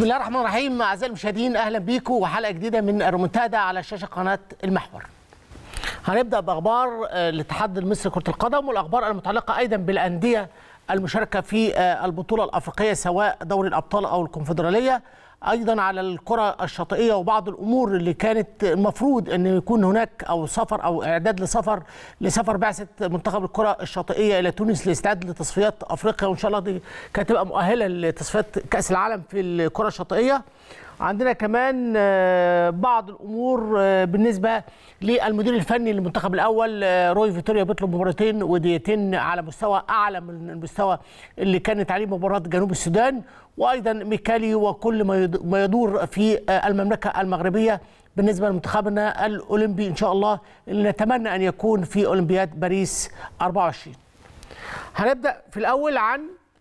بسم الله الرحمن الرحيم اعزائي المشاهدين اهلا بيكم وحلقه جديده من الرومنتادا على شاشه قناه المحور. هنبدا باخبار الاتحاد المصري لكره القدم والاخبار المتعلقه ايضا بالانديه المشاركه في البطوله الافريقيه سواء دوري الابطال او الكونفدراليه ايضا على الكره الشاطئيه وبعض الامور اللي كانت المفروض ان يكون هناك او سفر او اعداد لسفر لسفر بعثه منتخب الكره الشاطئيه الى تونس لاستعداد لتصفيات افريقيا وان شاء الله دي كانت تبقى مؤهله لتصفيات كاس العالم في الكره الشاطئيه عندنا كمان بعض الامور بالنسبه للمدير الفني للمنتخب الاول روي فيتوريا بيطلب مباراتين وديتين على مستوى اعلى من المستوى اللي كانت عليه مباراه جنوب السودان وايضا ميكالي وكل ما يدور في المملكه المغربيه بالنسبه لمنتخبنا الاولمبي ان شاء الله اللي نتمنى ان يكون في اولمبياد باريس 24 هنبدا في الاول عن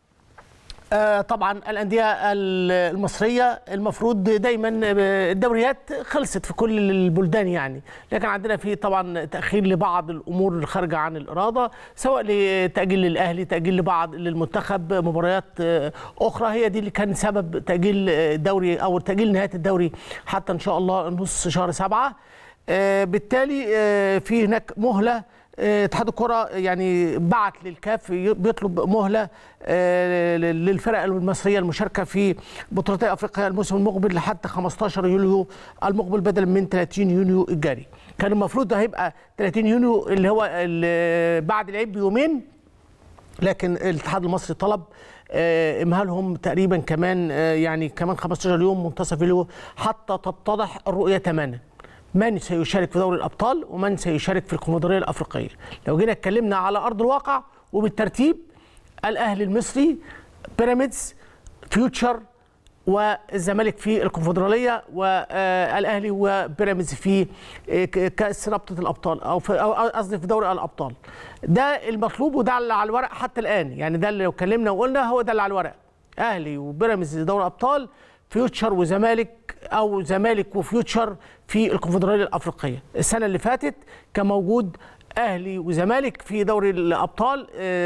طبعا الانديه المصريه المفروض دايما الدوريات خلصت في كل البلدان يعني لكن عندنا في طبعا تاخير لبعض الامور الخارجه عن الاراده سواء لتاجيل للاهلي تاجيل لبعض للمنتخب مباريات اخرى هي دي اللي كان سبب تاجيل الدوري او تاجيل نهايه الدوري حتى ان شاء الله نص شهر سبعة بالتالي في هناك مهله اتحاد الكره يعني بعت للكاف بيطلب مهله للفرق المصريه المشاركه في بطولتي افريقيا الموسم المقبل لحد 15 يوليو المقبل بدلا من 30 يونيو الجاري كان المفروض هيبقى 30 يونيو اللي هو اللي بعد العيد بيومين لكن الاتحاد المصري طلب امهالهم تقريبا كمان يعني كمان 15 يوم منتصف يوليو حتى تتضح الرؤيه تماما من سيشارك في دوري الابطال ومن سيشارك في الكونفدراليه الافريقيه لو جينا اتكلمنا على ارض الواقع وبالترتيب الاهلي المصري بيراميدز فيوتشر والزمالك في الكونفدراليه والاهلي وبيراميدز في كاس رابطه الابطال او في قصدي في دوري الابطال ده المطلوب وده اللي على الورق حتى الان يعني ده اللي لو اتكلمنا وقلنا هو ده اللي على الورق اهلي وبيراميدز دوري ابطال فيوتشر وزمالك او زمالك وفيوتشر في الكونفدراليه الافريقيه السنه اللي فاتت كان موجود اهلي وزمالك في دوري الابطال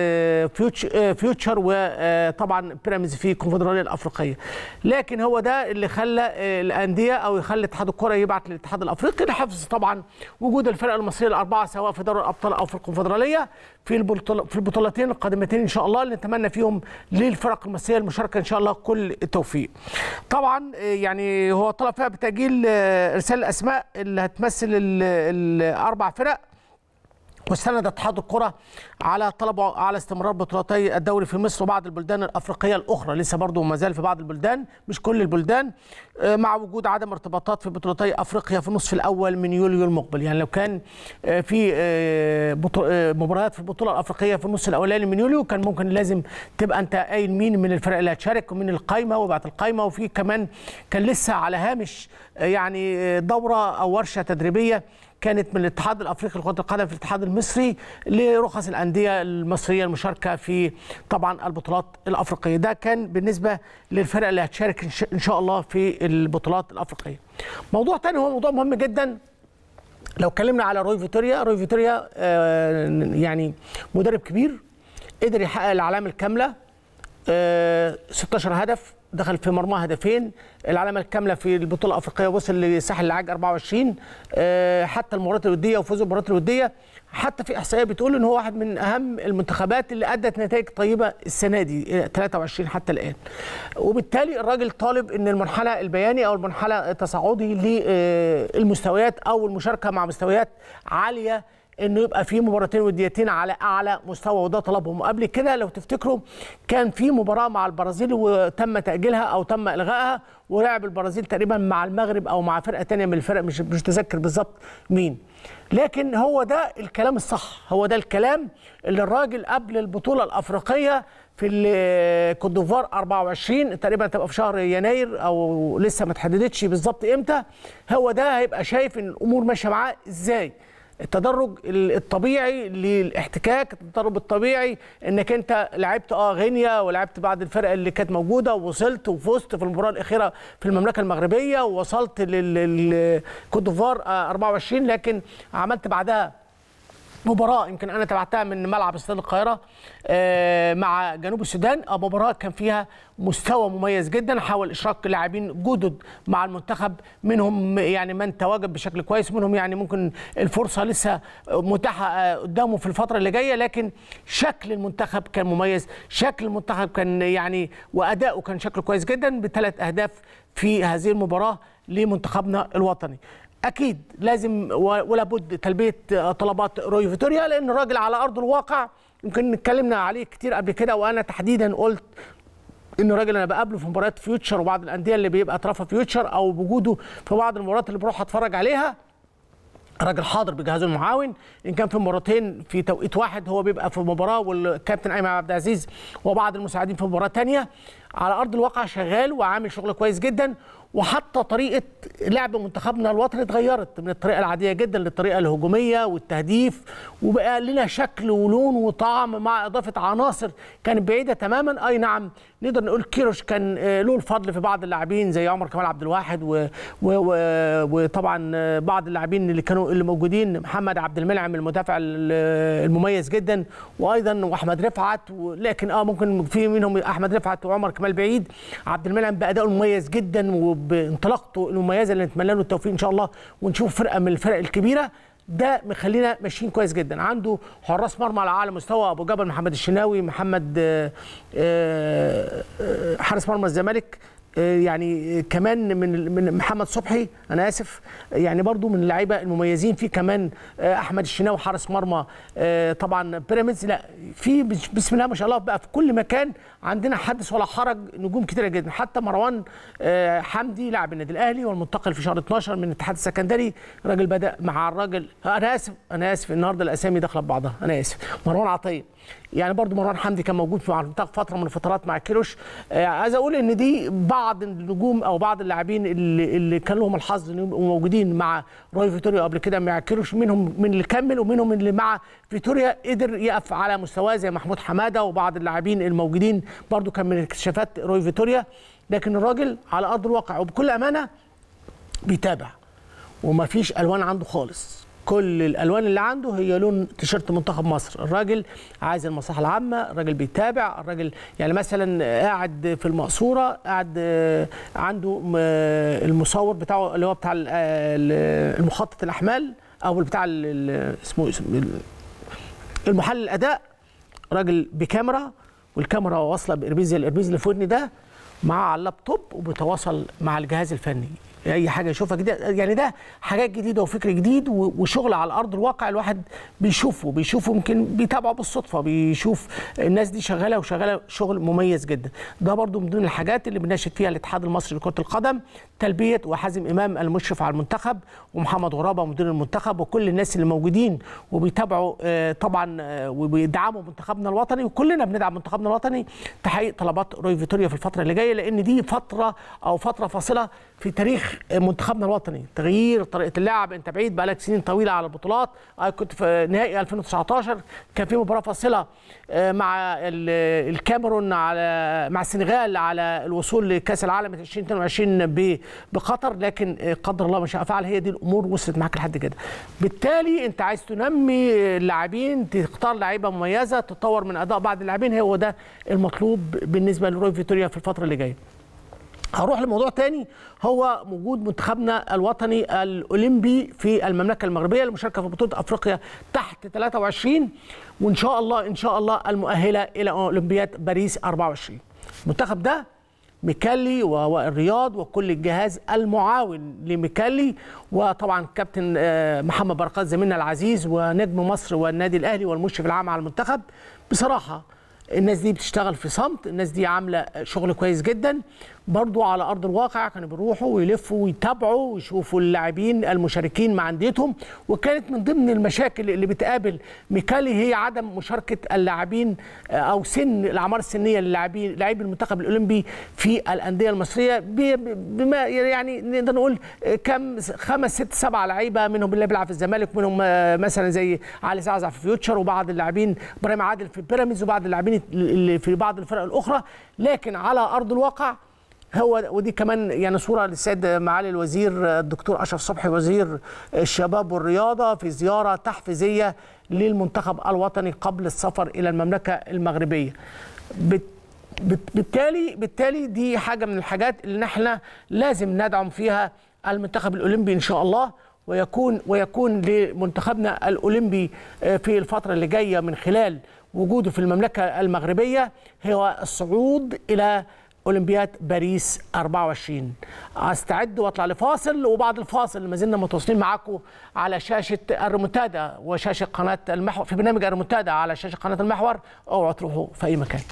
فيوتشر وطبعا بيراميدز في الكونفدراليه الافريقيه لكن هو ده اللي خلى الانديه او يخلي اتحاد الكره يبعت للاتحاد الافريقي لحفظ طبعا وجود الفرق المصريه الاربعه سواء في دوري الابطال او في الكونفدراليه في في البطولتين القادمتين ان شاء الله اللي نتمنى فيهم للفرق المصريه المشاركه ان شاء الله كل التوفيق. طبعا يعني هو طلب فيها بتاجيل ارسال الاسماء اللي هتمثل الاربع فرق واستند اتحاد الكره على طلبه على استمرار بطولتي الدوري في مصر وبعض البلدان الافريقيه الاخرى لسه برضه ما زال في بعض البلدان مش كل البلدان مع وجود عدم ارتباطات في بطولتي افريقيا في النصف الاول من يوليو المقبل يعني لو كان في مباريات في البطوله الافريقيه في النص الاولاني من يوليو كان ممكن لازم تبقى انت قايل مين من الفرق اللي هتشارك ومن القايمه وبعد القايمه وفي كمان كان لسه على هامش يعني دوره او ورشه تدريبيه كانت من الاتحاد الافريقي لكره القدم في الاتحاد المصري لرخص الانديه المصريه المشاركه في طبعا البطولات الافريقيه ده كان بالنسبه للفرق اللي هتشارك ان شاء الله في البطولات الافريقيه موضوع تاني هو موضوع مهم جدا لو اتكلمنا على روي فيتوريا روي فيتوريا آه يعني مدرب كبير قدر يحقق العلامه الكامله آه 16 هدف دخل في مرمى هدفين العلامه الكامله في البطوله الافريقيه وصل لساحل العاج 24 أه حتى المباريات الوديه وفوز المباريات الوديه حتى في احصائيه بتقول ان هو واحد من اهم المنتخبات اللي ادت نتائج طيبه السنه دي 23 حتى الان وبالتالي الراجل طالب ان المنحنى البياني او المنحنى التصاعدي للمستويات او المشاركه مع مستويات عاليه انه يبقى في مباراتين وديتين على اعلى مستوى وده طلبهم قبل كده لو تفتكروا كان في مباراه مع البرازيل وتم تاجيلها او تم الغائها ولعب البرازيل تقريبا مع المغرب او مع فرقه ثانيه من الفرق مش مش متذكر بالظبط مين لكن هو ده الكلام الصح هو ده الكلام اللي الراجل قبل البطوله الافريقيه في الكوت ديفوار 24 تقريبا تبقى في شهر يناير او لسه ما تحددتش بالظبط امتى هو ده هيبقى شايف ان الامور ماشيه معاه ازاي التدرج الطبيعي للاحتكاك التدرج الطبيعي انك انت لعبت اه غينيا ولعبت بعض الفرق اللي كانت موجوده ووصلت وفزت في المباراه الاخيره في المملكه المغربيه ووصلت للكوت ديفوار 24 لكن عملت بعدها مباراة يمكن أنا تابعتها من ملعب استاد القاهرة آه، مع جنوب السودان آه، مباراة كان فيها مستوى مميز جدا حاول إشراك لاعبين جدد مع المنتخب منهم يعني من تواجد بشكل كويس منهم يعني ممكن الفرصة لسه متاحة آه، قدامه في الفترة اللي جاية لكن شكل المنتخب كان مميز شكل المنتخب كان يعني وأداؤه كان شكله كويس جدا بثلاث أهداف في هذه المباراة لمنتخبنا الوطني اكيد لازم و- ولا بد تلبيه طلبات روي فيتوريا لان الراجل على ارض الواقع يمكن اتكلمنا عليه كتير قبل كده وانا تحديدا قلت ان الراجل انا بقابله في مباريات فيوتشر وبعض الانديه اللي بيبقى اطرافها فيوتشر او بوجوده في بعض المباريات اللي بروح اتفرج عليها راجل حاضر بجهازه المعاون ان كان في مباراتين في توقيت واحد هو بيبقى في مباراه والكابتن ايمن عبد العزيز وبعض المساعدين في مباراه تانية على ارض الواقع شغال وعامل شغل كويس جدا وحتى طريقه لعب منتخبنا الوطني اتغيرت من الطريقه العاديه جدا للطريقه الهجوميه والتهديف وبقى لنا شكل ولون وطعم مع اضافه عناصر كانت بعيده تماما اي نعم نقدر نقول كيروش كان آه، له الفضل في بعض اللاعبين زي عمر كمال عبد الواحد و... و... و... وطبعا آه، بعض اللاعبين اللي كانوا اللي موجودين محمد عبد المنعم المدافع ال- المميز جدا وايضا واحمد رفعت و... لكن اه ممكن في منهم احمد رفعت وعمر كمال بعيد عبد المنعم بادائه المميز جدا وبانطلاقته المميزه اللي نتمنى له التوفيق ان شاء الله ونشوف فرقه من الفرق الكبيره ده مخلينا ماشيين كويس جدا عنده حراس مرمى على اعلى مستوى ابو جبل محمد الشناوي محمد آه، آه، آه، حارس مرمى الزمالك آه، يعني كمان من من محمد صبحي انا اسف يعني برضو من اللعيبه المميزين في كمان آه، احمد الشناوي حارس مرمى آه، طبعا بيراميدز لا في بس- بسم الله ما شاء الله بقى في كل مكان عندنا حدث ولا حرج نجوم كتيره جدا حتى مروان آه، حمدي لاعب النادي الاهلي والمنتقل في شهر 12 من الاتحاد السكندري راجل بدا مع الراجل انا اسف انا اسف النهارده الاسامي داخله ببعضها انا اسف مروان عطيه يعني برضو مروان حمدي كان موجود مع المنتخب فتره من الفترات مع كيروش آه، عايز اقول ان دي بعض النجوم او بعض اللاعبين اللي, اللي كان لهم الحظ انهم يبقوا موجودين مع روي فيتوريا قبل كده مع كيروش منهم من اللي كمل ومنهم اللي مع فيتوريا قدر يقف على مستواه زي محمود حماده وبعض اللاعبين الموجودين برضو كان من اكتشافات روي فيتوريا لكن الراجل على ارض الواقع وبكل امانه بيتابع وما فيش الوان عنده خالص كل الالوان اللي عنده هي لون تيشيرت منتخب مصر الراجل عايز المصلحه العامه الراجل بيتابع الراجل يعني مثلا قاعد في المقصوره قاعد آه، عنده م- المصور بتاعه اللي هو بتاع ال- ال- المخطط الاحمال او بتاع ال- ال- اسمه اسمه ال- المحلل الاداء راجل بكاميرا والكاميرا واصله باربيز زي الاربيز اللي في ودني ده معاه على اللابتوب وبيتواصل مع الجهاز الفني اي حاجه يشوفها جديده يعني ده حاجات جديده وفكر جديد و- وشغل على ارض الواقع الواحد بيشوفه بيشوفه يمكن بيتابعه بالصدفه بيشوف الناس دي شغاله وشغاله شغل مميز جدا ده برضو من ضمن الحاجات اللي بنناشد فيها الاتحاد المصري لكره القدم تلبيه وحازم امام المشرف على المنتخب ومحمد غرابه مدير المنتخب وكل الناس اللي موجودين وبيتابعوا آه، طبعا آه، وبيدعموا منتخبنا الوطني وكلنا بندعم منتخبنا الوطني تحقيق طلبات روي فيتوريا في الفتره اللي جايه لان دي فتره او فتره فاصله في تاريخ منتخبنا الوطني تغيير طريقه اللعب انت بعيد بقالك سنين طويله على البطولات انا كنت في نهائي 2019 كان في مباراه فاصله آه، مع ال- الكاميرون على مع السنغال على الوصول لكاس العالم 2022 ب- بقطر لكن آه، قدر الله ما شاء فعل هي دي الامور وصلت معاك لحد كده بالتالي انت عايز تنمي اللاعبين تختار لعيبه مميزه تطور من اداء بعض اللاعبين هو ده المطلوب بالنسبه لروي فيتوريا في الفتره اللي جايه هروح لموضوع تاني هو وجود منتخبنا الوطني الاولمبي في المملكه المغربيه للمشاركه في بطوله افريقيا تحت 23 وان شاء الله ان شاء الله المؤهله الى اولمبياد باريس 24 المنتخب ده ميكالي والرياض وكل الجهاز المعاون لميكالي وطبعا كابتن آه، محمد بركات زميلنا العزيز ونجم مصر والنادي الاهلي والمشرف العام على المنتخب بصراحه الناس دي بتشتغل في صمت الناس دي عامله شغل كويس جدا برضو على ارض الواقع كانوا بيروحوا ويلفوا ويتابعوا ويشوفوا اللاعبين المشاركين مع انديتهم وكانت من ضمن المشاكل اللي بتقابل ميكالي هي عدم مشاركه اللاعبين آه، او سن الاعمار السنيه للاعبين لاعبي المنتخب الاولمبي في الانديه المصريه ب- ب- بما يعني نقدر نقول آه، كم خمس ست سبع لعيبه منهم اللي بيلعب في الزمالك منهم آه، مثلا زي علي زعزع في فيوتشر وبعض اللاعبين ابراهيم عادل في بيراميدز وبعض اللاعبين اللي في بعض الفرق الاخرى لكن على ارض الواقع هو ودي كمان يعني صوره للسيد معالي الوزير الدكتور اشرف صبحي وزير الشباب والرياضه في زياره تحفيزيه للمنتخب الوطني قبل السفر الى المملكه المغربيه. بالتالي بالتالي دي حاجه من الحاجات اللي احنا لازم ندعم فيها المنتخب الاولمبي ان شاء الله ويكون ويكون لمنتخبنا الاولمبي في الفتره اللي جايه من خلال وجوده في المملكه المغربيه هو الصعود الى اولمبياد باريس 24 استعد واطلع لفاصل وبعد الفاصل ما زلنا متواصلين معاكم على شاشه الريمونتادا وشاشه قناه المحور في برنامج الريمونتادا على شاشه قناه المحور اوعوا تروحوا في اي مكان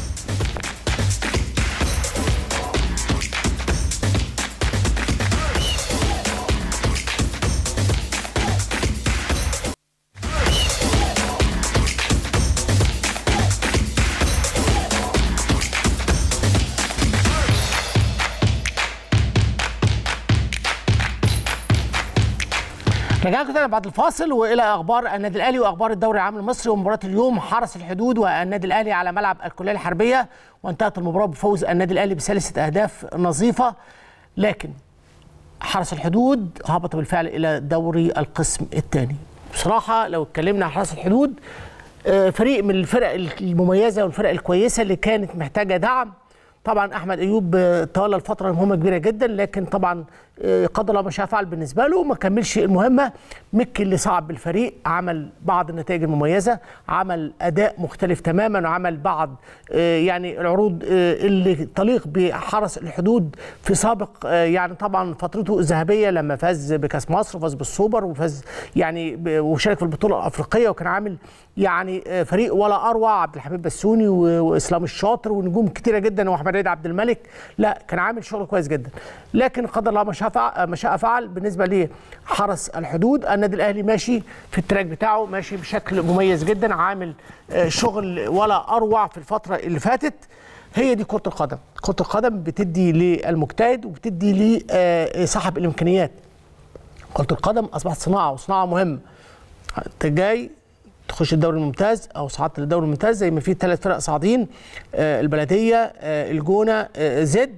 رجعنا تاني بعد الفاصل والى اخبار النادي الاهلي واخبار الدوري العام المصري ومباراه اليوم حرس الحدود والنادي الاهلي على ملعب الكليه الحربيه وانتهت المباراه بفوز النادي الاهلي بثلاثه اهداف نظيفه لكن حرس الحدود هبط بالفعل الى دوري القسم الثاني بصراحه لو اتكلمنا عن حرس الحدود فريق من الفرق المميزه والفرق الكويسه اللي كانت محتاجه دعم طبعا احمد ايوب تولى الفتره مهمه كبيره جدا لكن طبعا قدر الله ما شاء فعل بالنسبه له ما كملش المهمه مكي اللي صعب بالفريق عمل بعض النتائج المميزه عمل اداء مختلف تماما وعمل بعض يعني العروض اللي تليق بحرس الحدود في سابق يعني طبعا فترته الذهبيه لما فاز بكاس مصر وفاز بالسوبر وفاز يعني وشارك في البطوله الافريقيه وكان عامل يعني فريق ولا اروع عبد الحميد بسوني واسلام الشاطر ونجوم كتيره جدا واحمد عيد عبد الملك لا كان عامل شغل كويس جدا لكن قدر الله ما شاء ما شاء فعل بالنسبه لحرس الحدود النادي الاهلي ماشي في التراك بتاعه ماشي بشكل مميز جدا عامل شغل ولا اروع في الفتره اللي فاتت هي دي كره القدم كره القدم بتدي للمجتهد وبتدي لصاحب الامكانيات كره القدم اصبحت صناعه وصناعه مهمه انت جاي تخش الدوري الممتاز او صعدت للدوري الممتاز زي ما في ثلاث فرق صاعدين البلديه الجونه زد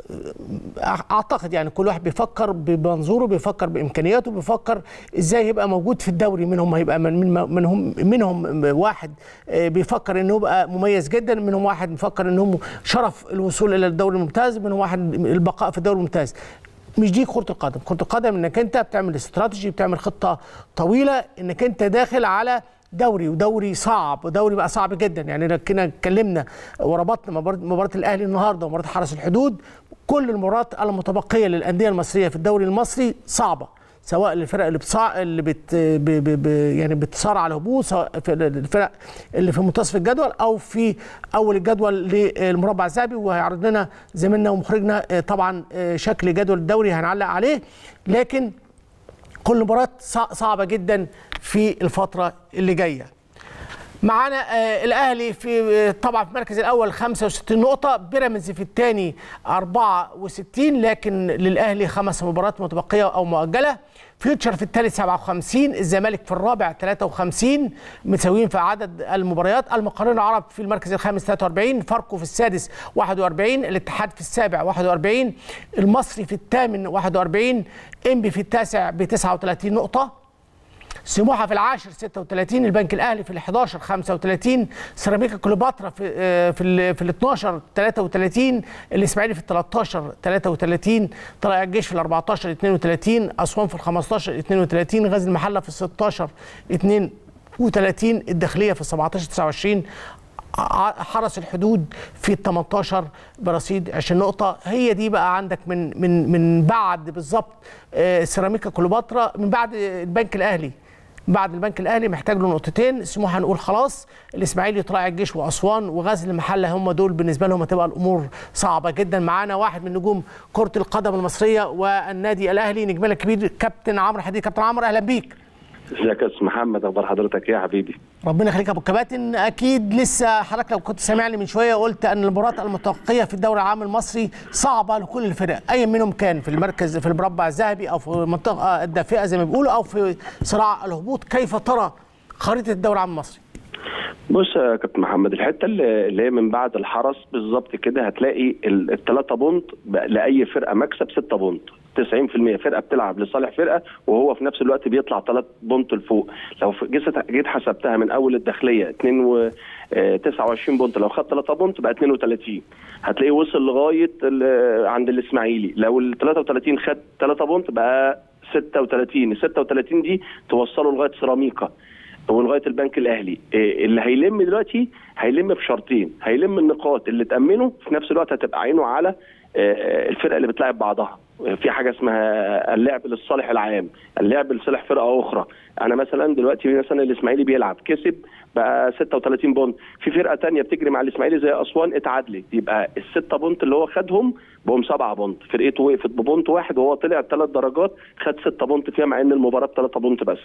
اعتقد يعني كل واحد بيفكر بمنظوره بيفكر بامكانياته بيفكر ازاي يبقى موجود في الدوري منهم هيبقى من منهم منهم واحد بيفكر انه يبقى مميز جدا منهم واحد بيفكر انهم شرف الوصول الى الدوري الممتاز منهم واحد البقاء في الدوري الممتاز مش دي كره القدم كره القدم انك انت بتعمل استراتيجي بتعمل خطه طويله انك انت داخل على دوري ودوري صعب ودوري بقى صعب جدا يعني لو كنا اتكلمنا وربطنا مباراه الاهلي النهارده ومباراه حرس الحدود كل المباريات المتبقيه للانديه المصريه في الدوري المصري صعبه سواء للفرق اللي بتصع... اللي بت... ب... ب... ب... يعني بتصارع على الهبوط سواء في الفرق اللي في منتصف الجدول او في اول الجدول للمربع الذهبي وهيعرض لنا زميلنا ومخرجنا طبعا شكل جدول الدوري هنعلق عليه لكن كل مباراه صعبه جدا في الفتره اللي جايه معانا آه الاهلي في آه طبعا في المركز الاول 65 نقطه بيراميدز في الثاني 64 لكن للاهلي خمس مباريات متبقيه او مؤجله فيوتشر في الثالث 57 الزمالك في الرابع 53 متساويين في عدد المباريات المقرين العرب في المركز الخامس 43 فاركو في السادس 41 الاتحاد في السابع 41 المصري في الثامن 41 انبي في التاسع ب 39 نقطه سموحه في العاشر 36 البنك الاهلي في ال11 35 سيراميكا كليوباترا في في ال في ال12 33 الاسماعيلي في ال13 33 طلائع الجيش في ال14 32 اسوان في ال15 32 غزل المحله في ال16 32 الداخليه في ال17 29 حرس الحدود في ال 18 برصيد 20 نقطة هي دي بقى عندك من من من بعد بالظبط سيراميكا كليوباترا من بعد البنك الأهلي بعد البنك الاهلي محتاج له نقطتين سموحه نقول خلاص الاسماعيلي طلائع الجيش واسوان وغزل المحله هم دول بالنسبه لهم هتبقى الامور صعبه جدا معانا واحد من نجوم كره القدم المصريه والنادي الاهلي نجمنا الكبير كابتن عمرو حديد كابتن عمرو اهلا بيك ازيك يا استاذ محمد اخبار حضرتك ايه يا حبيبي ربنا يخليك يا ابو الكباتن اكيد لسه حضرتك لو كنت سامعني من شويه قلت ان المباريات المتبقيه في الدوري العام المصري صعبه لكل الفرق اي منهم كان في المركز في المربع الذهبي او في المنطقه الدافئه زي ما بيقولوا او في صراع الهبوط كيف ترى خريطه الدوري العام المصري بص يا كابتن محمد الحته اللي اللي هي من بعد الحرس بالظبط كده هتلاقي الثلاثه بونت بقى لاي فرقه مكسب 6 بونت 90% فرقه بتلعب لصالح فرقه وهو في نفس الوقت بيطلع 3 بونت لفوق لو في- جيت جيت حسبتها من اول الداخليه 2 و آه، 29 بونت لو خد 3 بونت بقى 32 هتلاقيه وصل لغايه ال- عند الاسماعيلي لو ال 33 خد 3 بونت بقى 36 ال 36 دي توصله لغايه سيراميكا ولغايه البنك الاهلي إيه اللي هيلم دلوقتي هيلم بشرطين هيلم النقاط اللي تامنه في نفس الوقت هتبقى عينه على آه، الفرقه اللي بتلاعب بعضها في حاجه اسمها اللعب للصالح العام اللعب لصالح فرقه اخرى انا مثلا دلوقتي مثلا الاسماعيلي بيلعب كسب بقى 36 بونت في فرقه تانية بتجري مع الاسماعيلي زي اسوان اتعادلت يبقى الستة بونت اللي هو خدهم بهم سبعة بونت فرقته وقفت ببونت واحد وهو طلع ثلاث درجات خد 6 بونت فيها مع ان المباراه بثلاثة بونت بس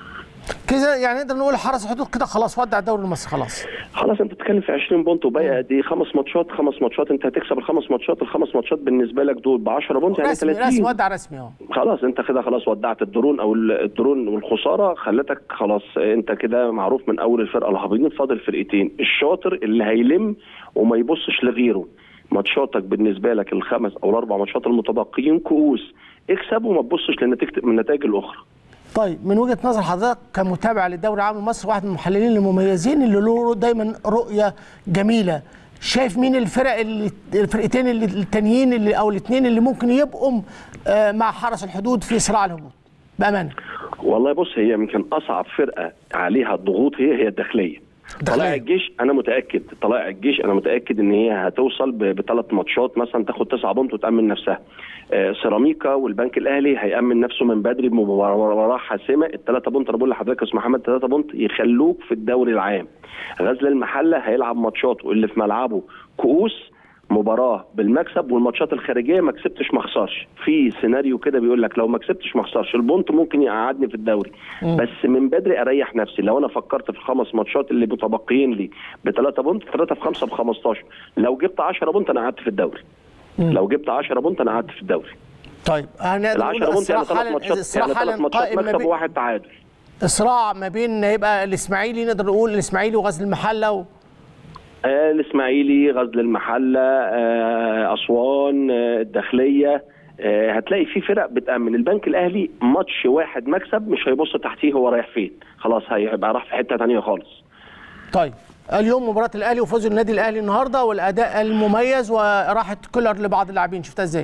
كده يعني نقدر نقول حرس الحدود كده خلاص ودع الدوري المصري خلاص خلاص انت بتتكلم في 20 بونت وباقي قد ايه خمس ماتشات خمس ماتشات انت هتكسب الخمس ماتشات الخمس ماتشات بالنسبه لك دول ب 10 بونت يعني رسمي رسمي 30 ودع رسمي اه خلاص انت كده خلاص ودعت الدرون او الدرون والخساره خلتك خلاص انت كده معروف من اول الفرقه الهابطين فاضل فرقتين الشاطر اللي هيلم وما يبصش لغيره ماتشاتك بالنسبه لك الخمس او الاربع ماتشات المتبقيين كؤوس اكسب وما تبصش للنتيجه من النتائج الاخرى طيب من وجهه نظر حضرتك كمتابع للدوري العام المصري واحد من المحللين المميزين اللي له دايما رؤيه جميله شايف مين الفرق اللي الفرقتين اللي التانيين اللي او الاثنين اللي ممكن يبقوا آه، مع حرس الحدود في صراع الهبوط بامانه والله بص هي يمكن اصعب فرقه عليها الضغوط هي هي الداخليه الداخلية. طلائع الجيش انا متاكد طلائع الجيش انا متاكد ان هي هتوصل ب- بثلاث ماتشات مثلا تاخد تسعة بونت وتامن نفسها آه، سيراميكا والبنك الاهلي هيامن نفسه من بدري بمباراه حاسمه الثلاثه بونت انا بقول لحضرتك يا استاذ محمد ثلاثه بونت يخلوك في الدوري العام غزل المحله هيلعب ماتشاته اللي في ملعبه كؤوس مباراه بالمكسب والماتشات الخارجيه ما كسبتش ما خسرش في سيناريو كده بيقول لك لو ما كسبتش ما خسرش البونت ممكن يقعدني في الدوري بس من بدري اريح نفسي لو انا فكرت في الخمس ماتشات اللي متبقيين لي بثلاثه بونت ثلاثه في خمسه ب 15 لو جبت 10 بونت انا قعدت في الدوري لو جبت 10 بونت انا قعدت في الدوري طيب هنقدر ال نقول 10 بونت يعني الصراع ثلاث حالا ماتشات الصراع يعني ثلاث حالا ماتشات قائم ما مكسب بين وواحد تعادل صراع ما بين يبقى الاسماعيلي نقدر نقول الاسماعيلي وغزل المحله و... آه، الاسماعيلي غزل المحله آه، اسوان آه، الداخليه آه، هتلاقي في فرق بتامن البنك الاهلي ماتش واحد مكسب مش هيبص تحتيه هو رايح فين خلاص هيبقى راح في حته ثانيه خالص طيب اليوم مباراه الاهلي وفوز النادي الاهلي النهارده والاداء المميز وراحه كولر لبعض اللاعبين شفتها ازاي؟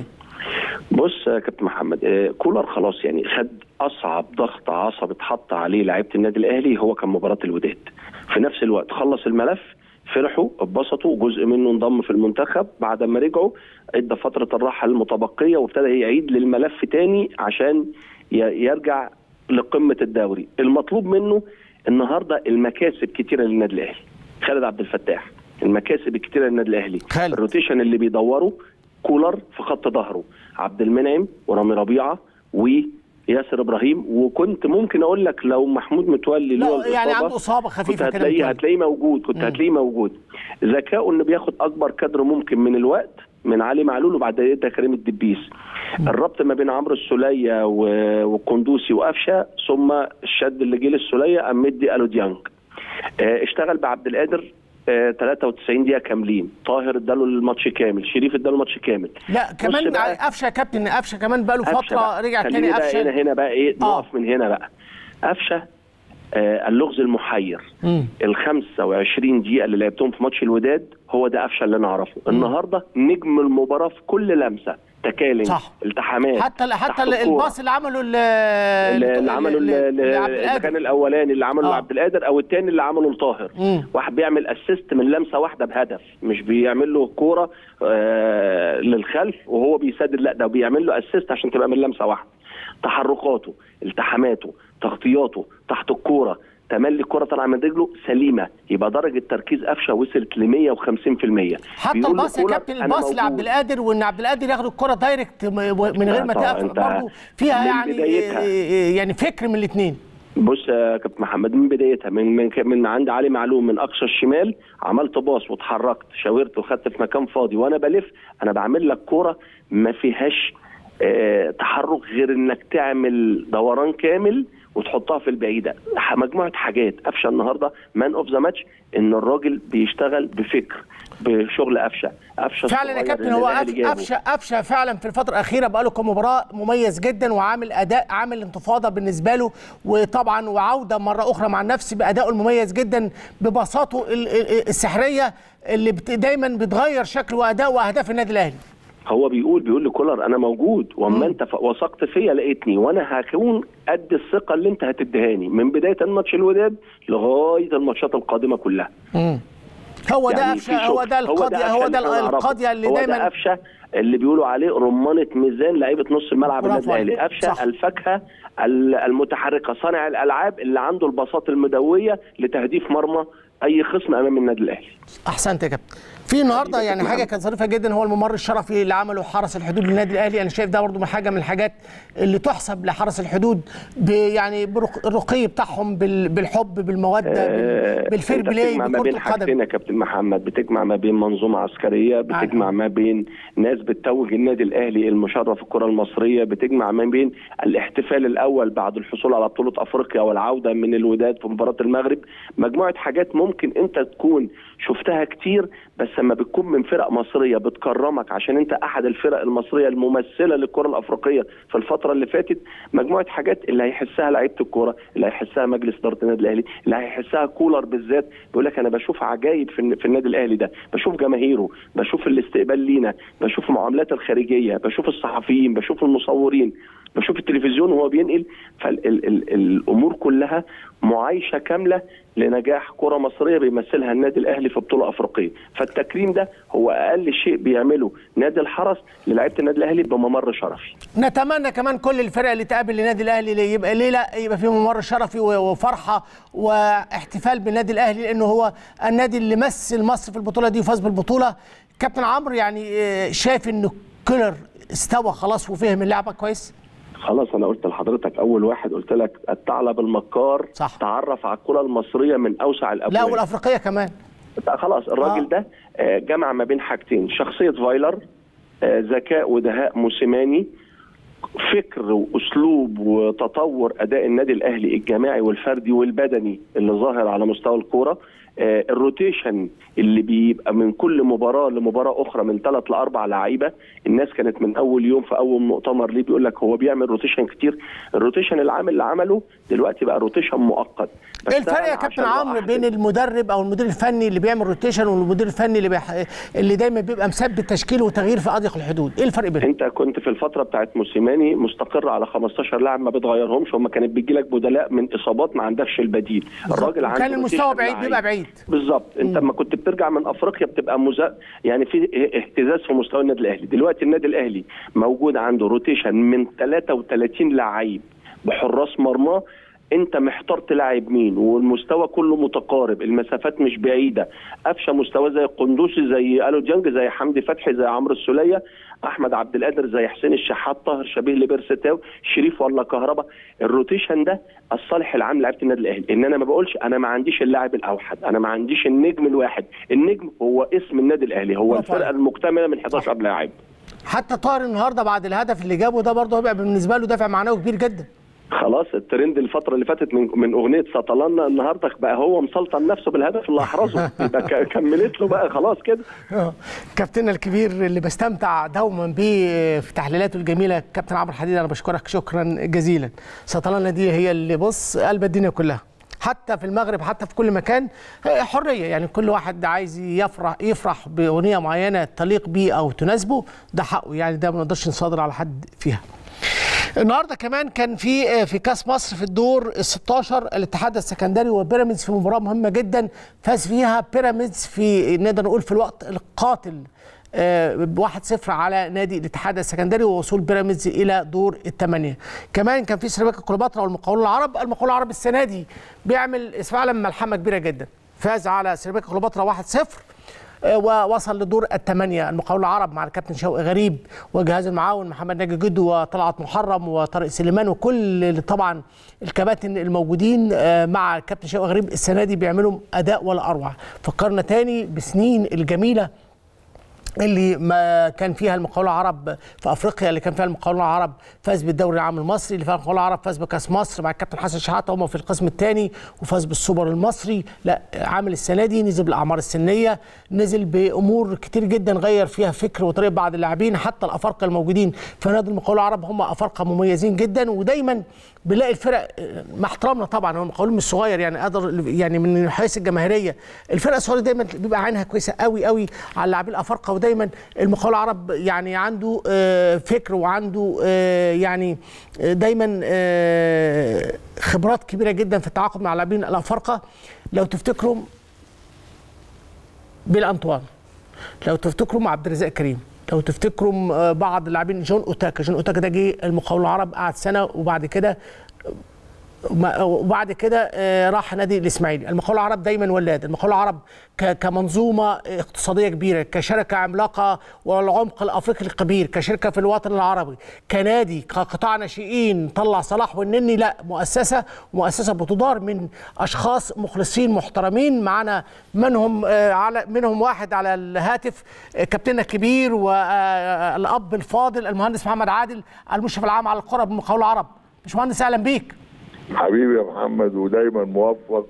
بص يا كابتن محمد آه، كولر خلاص يعني خد اصعب ضغط عصب اتحط عليه لعيبه النادي الاهلي هو كان مباراه الوداد في نفس الوقت خلص الملف فرحوا اتبسطوا جزء منه انضم في المنتخب بعد ما رجعوا ادى فتره الراحه المتبقيه وابتدى يعيد للملف تاني عشان ي- يرجع لقمه الدوري المطلوب منه النهارده المكاسب كتيره للنادي الاهلي خالد عبد الفتاح المكاسب الكتيره للنادي الاهلي خالد. الروتيشن اللي بيدوروا كولر في خط ظهره عبد المنعم ورامي ربيعه وياسر ابراهيم وكنت ممكن اقول لك لو محمود متولي لا، له يعني الإصابة، عنده إصابة خفيفة كنت كده هتلاقيه متولي. هتلاقيه موجود كنت هتلاقيه موجود ذكائه انه بياخد اكبر كادر ممكن من الوقت من علي معلول وبعد ادى كريم الدبيس الربط ما بين عمرو السوليه و- والقندوسي وقفشه ثم الشد اللي جه للسوليه قام مدي الو ديانج آه، اشتغل بعبد القادر آه، 93 دقيقه كاملين طاهر اداله الماتش كامل شريف اداله الماتش كامل لا كمان بص بقى. قفشه يا كابتن قفشه كمان بقى له قفشة فتره بقى. رجع خليني تاني بقى هنا قفشه هنا بقى ايه آه. نقف من هنا بقى قفشه آه اللغز المحير مم. ال 25 دقيقه اللي لعبتهم في ماتش الوداد هو ده قفشه اللي انا اعرفه النهارده نجم المباراه في كل لمسه تكالنج صح. التحامات حتى حتى تحت الكورة. الباص اللي عمله ل- اللي اللي عمله ل- ل- لعبد اذا القادر. كان الاولاني اللي عمله آه. لعبد القادر او الثاني اللي عمله لطاهر مم. واحد بيعمل اسيست من لمسه واحده بهدف مش بيعمل له كوره آه للخلف وهو بيسدد لا ده بيعمل له اسيست عشان تبقى من لمسه واحده تحركاته التحاماته تغطياته تحت الكوره تملي الكره طالعه من رجله سليمه يبقى درجه تركيز قفشه وصلت ل 150% حتى بيقول الباص يا لكولر كابتن أنا الباص موجود. لعبد القادر وان عبد القادر ياخد الكره دايركت م- من غير ما لا طبعا، تقف أنت برضه فيها من يعني بدايتها. إيه- يعني فكر من الاثنين بص يا كابتن محمد من بدايتها من من, من عند علي معلوم من اقصى الشمال عملت باص واتحركت شاورت وخدت في مكان فاضي وانا بلف انا بعمل لك كوره ما فيهاش آه تحرك غير انك تعمل دوران كامل وتحطها في البعيده مجموعه حاجات قفشه النهارده مان اوف ذا ماتش ان الراجل بيشتغل بفكر بشغل قفشه قفشه فعلا يا الصغير كابتن اللي هو الأهلي قف- جابه. قفشه قفشه فعلا في الفتره الاخيره بقى له كمباراه مميز جدا وعامل اداء عامل انتفاضه بالنسبه له وطبعا وعوده مره اخرى مع النفس بادائه المميز جدا ببساطته ال- ال- السحريه اللي بت- دايما بتغير شكل واداء واهداف النادي الاهلي هو بيقول بيقول لكولر انا موجود واما انت ف- وثقت فيا لقيتني وانا هكون قد الثقه اللي انت هتديهاني من بدايه الماتش الوداد لغايه الماتشات القادمه كلها هو ده يعني قفشه في هو شغل. ده القضيه هو ده اللي إحنا نعرفه. القضيه اللي هو دايما ده قفشه اللي بيقولوا عليه رمانه ميزان لعيبه نص الملعب برافو النادي الاهلي عليك. قفشه صح. الفاكهه ال- المتحركه صانع الالعاب اللي عنده البساطه المدويه لتهديف مرمى اي خصم امام النادي الاهلي احسنت يا كابتن في النهارده حبيبي يا يعني كابتن حاجه محمد. كانت ظريفه جدا هو الممر الشرفي اللي عمله حرس الحدود للنادي الاهلي انا شايف ده برضو من حاجه من الحاجات اللي تحسب لحرس الحدود ب- يعني برق- الرقي بتاعهم بال- بالحب بالموده بال- بالفير أنت بلاي بتجمع ما بكره بين حاجتين القدم يا كابتن محمد بتجمع ما بين منظومه عسكريه بتجمع ما بين ناس بتتوج النادي الاهلي المشرف الكره المصريه بتجمع ما بين الاحتفال الاول بعد الحصول على بطوله افريقيا والعوده من الوداد في مباراه المغرب مجموعه حاجات ممكن انت تكون شفتها كتير بس لما بتكون من فرق مصريه بتكرمك عشان انت احد الفرق المصريه الممثله للكره الافريقيه في الفتره اللي فاتت مجموعه حاجات اللي هيحسها لعيبه الكوره اللي هيحسها مجلس اداره النادي الاهلي اللي هيحسها كولر بالذات بيقول لك انا بشوف عجايب في, الن- في النادي الاهلي ده بشوف جماهيره بشوف الاستقبال لينا بشوف المعاملات الخارجيه بشوف الصحفيين بشوف المصورين بشوف التلفزيون وهو بينقل فالامور كلها معايشه كامله لنجاح كره مصريه بيمثلها النادي الاهلي في بطوله افريقيه فالتكريم ده هو اقل شيء بيعمله نادي الحرس للاعيبه النادي الاهلي بممر شرفي نتمنى كمان كل الفرق اللي تقابل النادي الاهلي اللي يبقى ليه لا يبقى فيه ممر شرفي و- وفرحه واحتفال بالنادي الاهلي لانه هو النادي اللي مثل مصر في البطوله دي وفاز بالبطوله كابتن عمرو يعني آه، شايف ان كولر استوى خلاص وفهم اللعبه كويس خلاص انا قلت لحضرتك اول واحد قلت لك الثعلب المكار صح. تعرف على الكره المصريه من اوسع الابواب لا والافريقيه كمان لا خلاص الراجل آه. ده آه، جمع ما بين حاجتين شخصيه فايلر آه، ذكاء ودهاء موسيماني فكر واسلوب وتطور اداء النادي الاهلي الجماعي والفردي والبدني اللي ظاهر على مستوى الكوره آه، الروتيشن اللي بيبقى من كل مباراه لمباراه اخرى من ثلاث لاربع لعيبه الناس كانت من اول يوم في اول مؤتمر ليه بيقول لك هو بيعمل روتيشن كتير الروتيشن العام اللي عمله دلوقتي بقى روتيشن مؤقت بس ايه الفرق ده يا كابتن عشان عمرو أحسن. بين المدرب او المدير الفني اللي بيعمل روتيشن والمدير الفني اللي بيح... اللي دايما بيبقى مثبت تشكيل وتغيير في اضيق الحدود ايه الفرق بينهم انت كنت في الفتره بتاعت موسيماني مستقر على 15 لاعب ما بتغيرهمش هم كانت بيجي لك بدلاء من اصابات ما عندكش البديل الراجل عنده وكان المستوى روتيشن بعيد لعيب. بيبقى بعيد بالظبط انت لما كنت بترجع من افريقيا بتبقى مزا... يعني في اهتزاز في مستوى النادي الاهلي دلوقتي النادي الاهلي موجود عنده روتيشن من 33 لعيب بحراس مرماه انت محتار تلاعب مين والمستوى كله متقارب المسافات مش بعيده قفشه مستواه زي القندوسي زي الو ديانج زي حمدي فتحي زي عمرو السوليه احمد عبد القادر زي حسين الشحات طاهر شبيه لبيرستاو شريف ولا كهربا الروتيشن ده الصالح العام لعيبه النادي الاهلي ان انا ما بقولش انا ما عنديش اللاعب الاوحد انا ما عنديش النجم الواحد النجم هو اسم النادي الاهلي هو برافو الفرقه عليك. المكتمله من 11 لاعب حتى طاهر النهارده بعد الهدف اللي جابه ده برضه هيبقى بالنسبه له دافع معنوي كبير جدا خلاص الترند الفتره اللي فاتت من من اغنيه سطلنا النهارده بقى هو مسلطن نفسه بالهدف اللي احرزه يبقى ك- كملت له بقى خلاص كده كابتننا الكبير اللي بستمتع دوما بيه في تحليلاته الجميله كابتن عمرو حديد انا بشكرك شكرا جزيلا سطلانه دي هي اللي بص قلب الدنيا كلها حتى في المغرب حتى في كل مكان حريه يعني كل واحد عايز يفرح يفرح باغنيه معينه تليق بيه او تناسبه ده حقه يعني ده ما نقدرش نصادر على حد فيها النهارده كمان كان في في كاس مصر في الدور ال 16 الاتحاد السكندري وبيراميدز في مباراه مهمه جدا فاز فيها بيراميدز في نقدر نقول في الوقت القاتل ب 1-0 على نادي الاتحاد السكندري ووصول بيراميدز الى دور الثمانيه. كمان كان في سيراميكا كليوباترا والمقاولون العرب، المقاولون العرب السنه دي بيعمل فعلا ملحمه كبيره جدا. فاز على سيراميكا كليوباترا 1-0 ووصل لدور الثمانية المقاول العرب مع الكابتن شوقي غريب وجهاز المعاون محمد ناجي جدو وطلعت محرم وطارق سليمان وكل طبعا الكباتن الموجودين مع الكابتن شوقي غريب السنة دي بيعملوا أداء ولا أروع فكرنا تاني بسنين الجميلة اللي ما كان فيها المقاولون العرب في افريقيا اللي كان فيها المقاولون العرب فاز بالدوري العام المصري اللي فيها المقاولون العرب فاز بكاس مصر مع الكابتن حسن شحاته هم في القسم الثاني وفاز بالسوبر المصري لا عامل السنه دي نزل بالاعمار السنيه نزل بامور كتير جدا غير فيها فكر وطريقه بعض اللاعبين حتى الافارقه الموجودين في نادي المقاولون العرب هم افارقه مميزين جدا ودايما بنلاقي الفرق مع احترامنا طبعا هو المقاولون مش صغير يعني قدر يعني من حيث الجماهيريه الفرقه الصغيره دايما بيبقى عينها كويسه قوي قوي على اللاعبين الافارقه ودايما المقاول العرب يعني عنده فكر وعنده يعني دايما خبرات كبيره جدا في التعاقد مع اللاعبين الافارقه لو تفتكروا بيل انطوان لو تفتكروا مع عبد الرزاق كريم لو تفتكروا بعض اللاعبين جون اوتاكا جون اوتاكا ده جه المقاول العرب قعد سنه وبعد كده وبعد كده راح نادي الاسماعيلي المقاول العرب دايما ولاد المقاول العرب كمنظومه اقتصاديه كبيره كشركه عملاقه والعمق الافريقي الكبير كشركه في الوطن العربي كنادي كقطاع ناشئين طلع صلاح والنني لا مؤسسه مؤسسه بتدار من اشخاص مخلصين محترمين معنا منهم على منهم واحد على الهاتف كابتننا الكبير والاب الفاضل المهندس محمد عادل المشرف العام على القرى بالمقاول العرب باشمهندس اهلا بيك حبيبي يا محمد ودايما موفق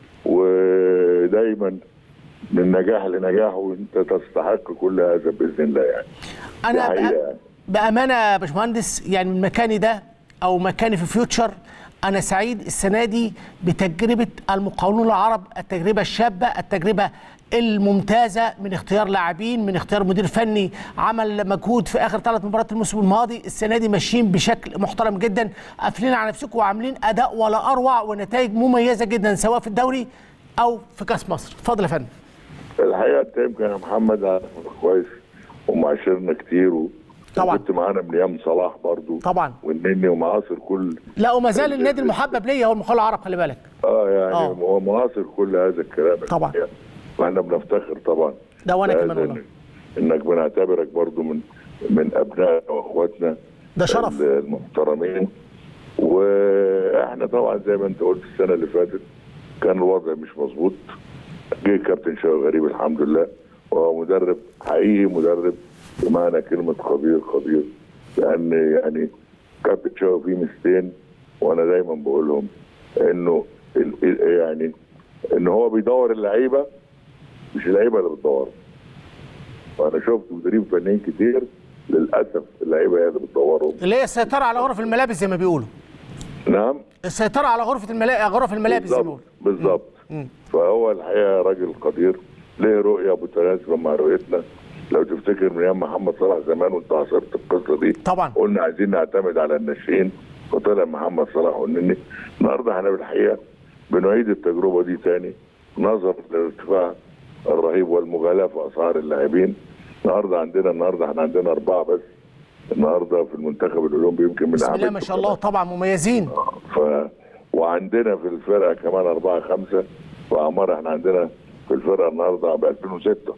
ودايما من نجاح لنجاح وانت تستحق كل هذا باذن الله يعني انا بأ... يعني. بامانه يا باشمهندس يعني من مكاني ده او مكاني في فيوتشر انا سعيد السنه دي بتجربه المقاولون العرب التجربه الشابه التجربه الممتازه من اختيار لاعبين من اختيار مدير فني عمل مجهود في اخر ثلاث مباريات الموسم الماضي السنه دي ماشيين بشكل محترم جدا قافلين على نفسكم وعاملين اداء ولا اروع ونتائج مميزه جدا سواء في الدوري او في كاس مصر اتفضل يا فندم الحقيقه انت يمكن يا محمد كويس ومعاشرنا كتير و... طبعا كنت معانا من ايام صلاح برضو طبعا والنني ومعاصر كل لا وما زال النادي المحبب ليا هو المقاول العرب خلي بالك اه يعني أوه. هو معاصر كل هذا الكلام طبعا يعني. واحنا بنفتخر طبعا ده وانا كمان والله انك بنعتبرك برضو من من ابنائنا واخواتنا ده شرف المحترمين واحنا طبعا زي ما انت قلت السنه اللي فاتت كان الوضع مش مظبوط جه كابتن شوقي غريب الحمد لله وهو مدرب حقيقي مدرب بمعنى كلمه خبير خبير لان يعني كابتن شوقي فيه ميزتين وانا دايما بقولهم انه يعني ان هو بيدور اللعيبه مش اللعيبه اللي بتدور وانا شفت مدربين فنيين كتير للاسف اللعيبه هي اللي بتدورهم اللي هي السيطره على غرف الملابس زي ما بيقولوا نعم السيطره على غرفه الملا... غرف الملابس زي ما بيقولوا بالظبط فهو الحقيقه راجل قدير ليه رؤيه متناسبه مع رؤيتنا لو تفتكر من ايام محمد صلاح زمان وانت عاصرت القصه دي طبعا قلنا عايزين نعتمد على الناشئين وطلع محمد صلاح والنني النهارده احنا بالحقيقه بنعيد التجربه دي تاني نظرا للارتفاع الرهيب والمغالاه في اسعار اللاعبين النهارده عندنا النهارده احنا عندنا اربعه بس النهارده في المنتخب الاولمبي يمكن من بسم الله ما شاء الله طبعا مميزين ف وعندنا في الفرقه كمان اربعه خمسه واعمار احنا عندنا في الفرقه النهارده ب 2006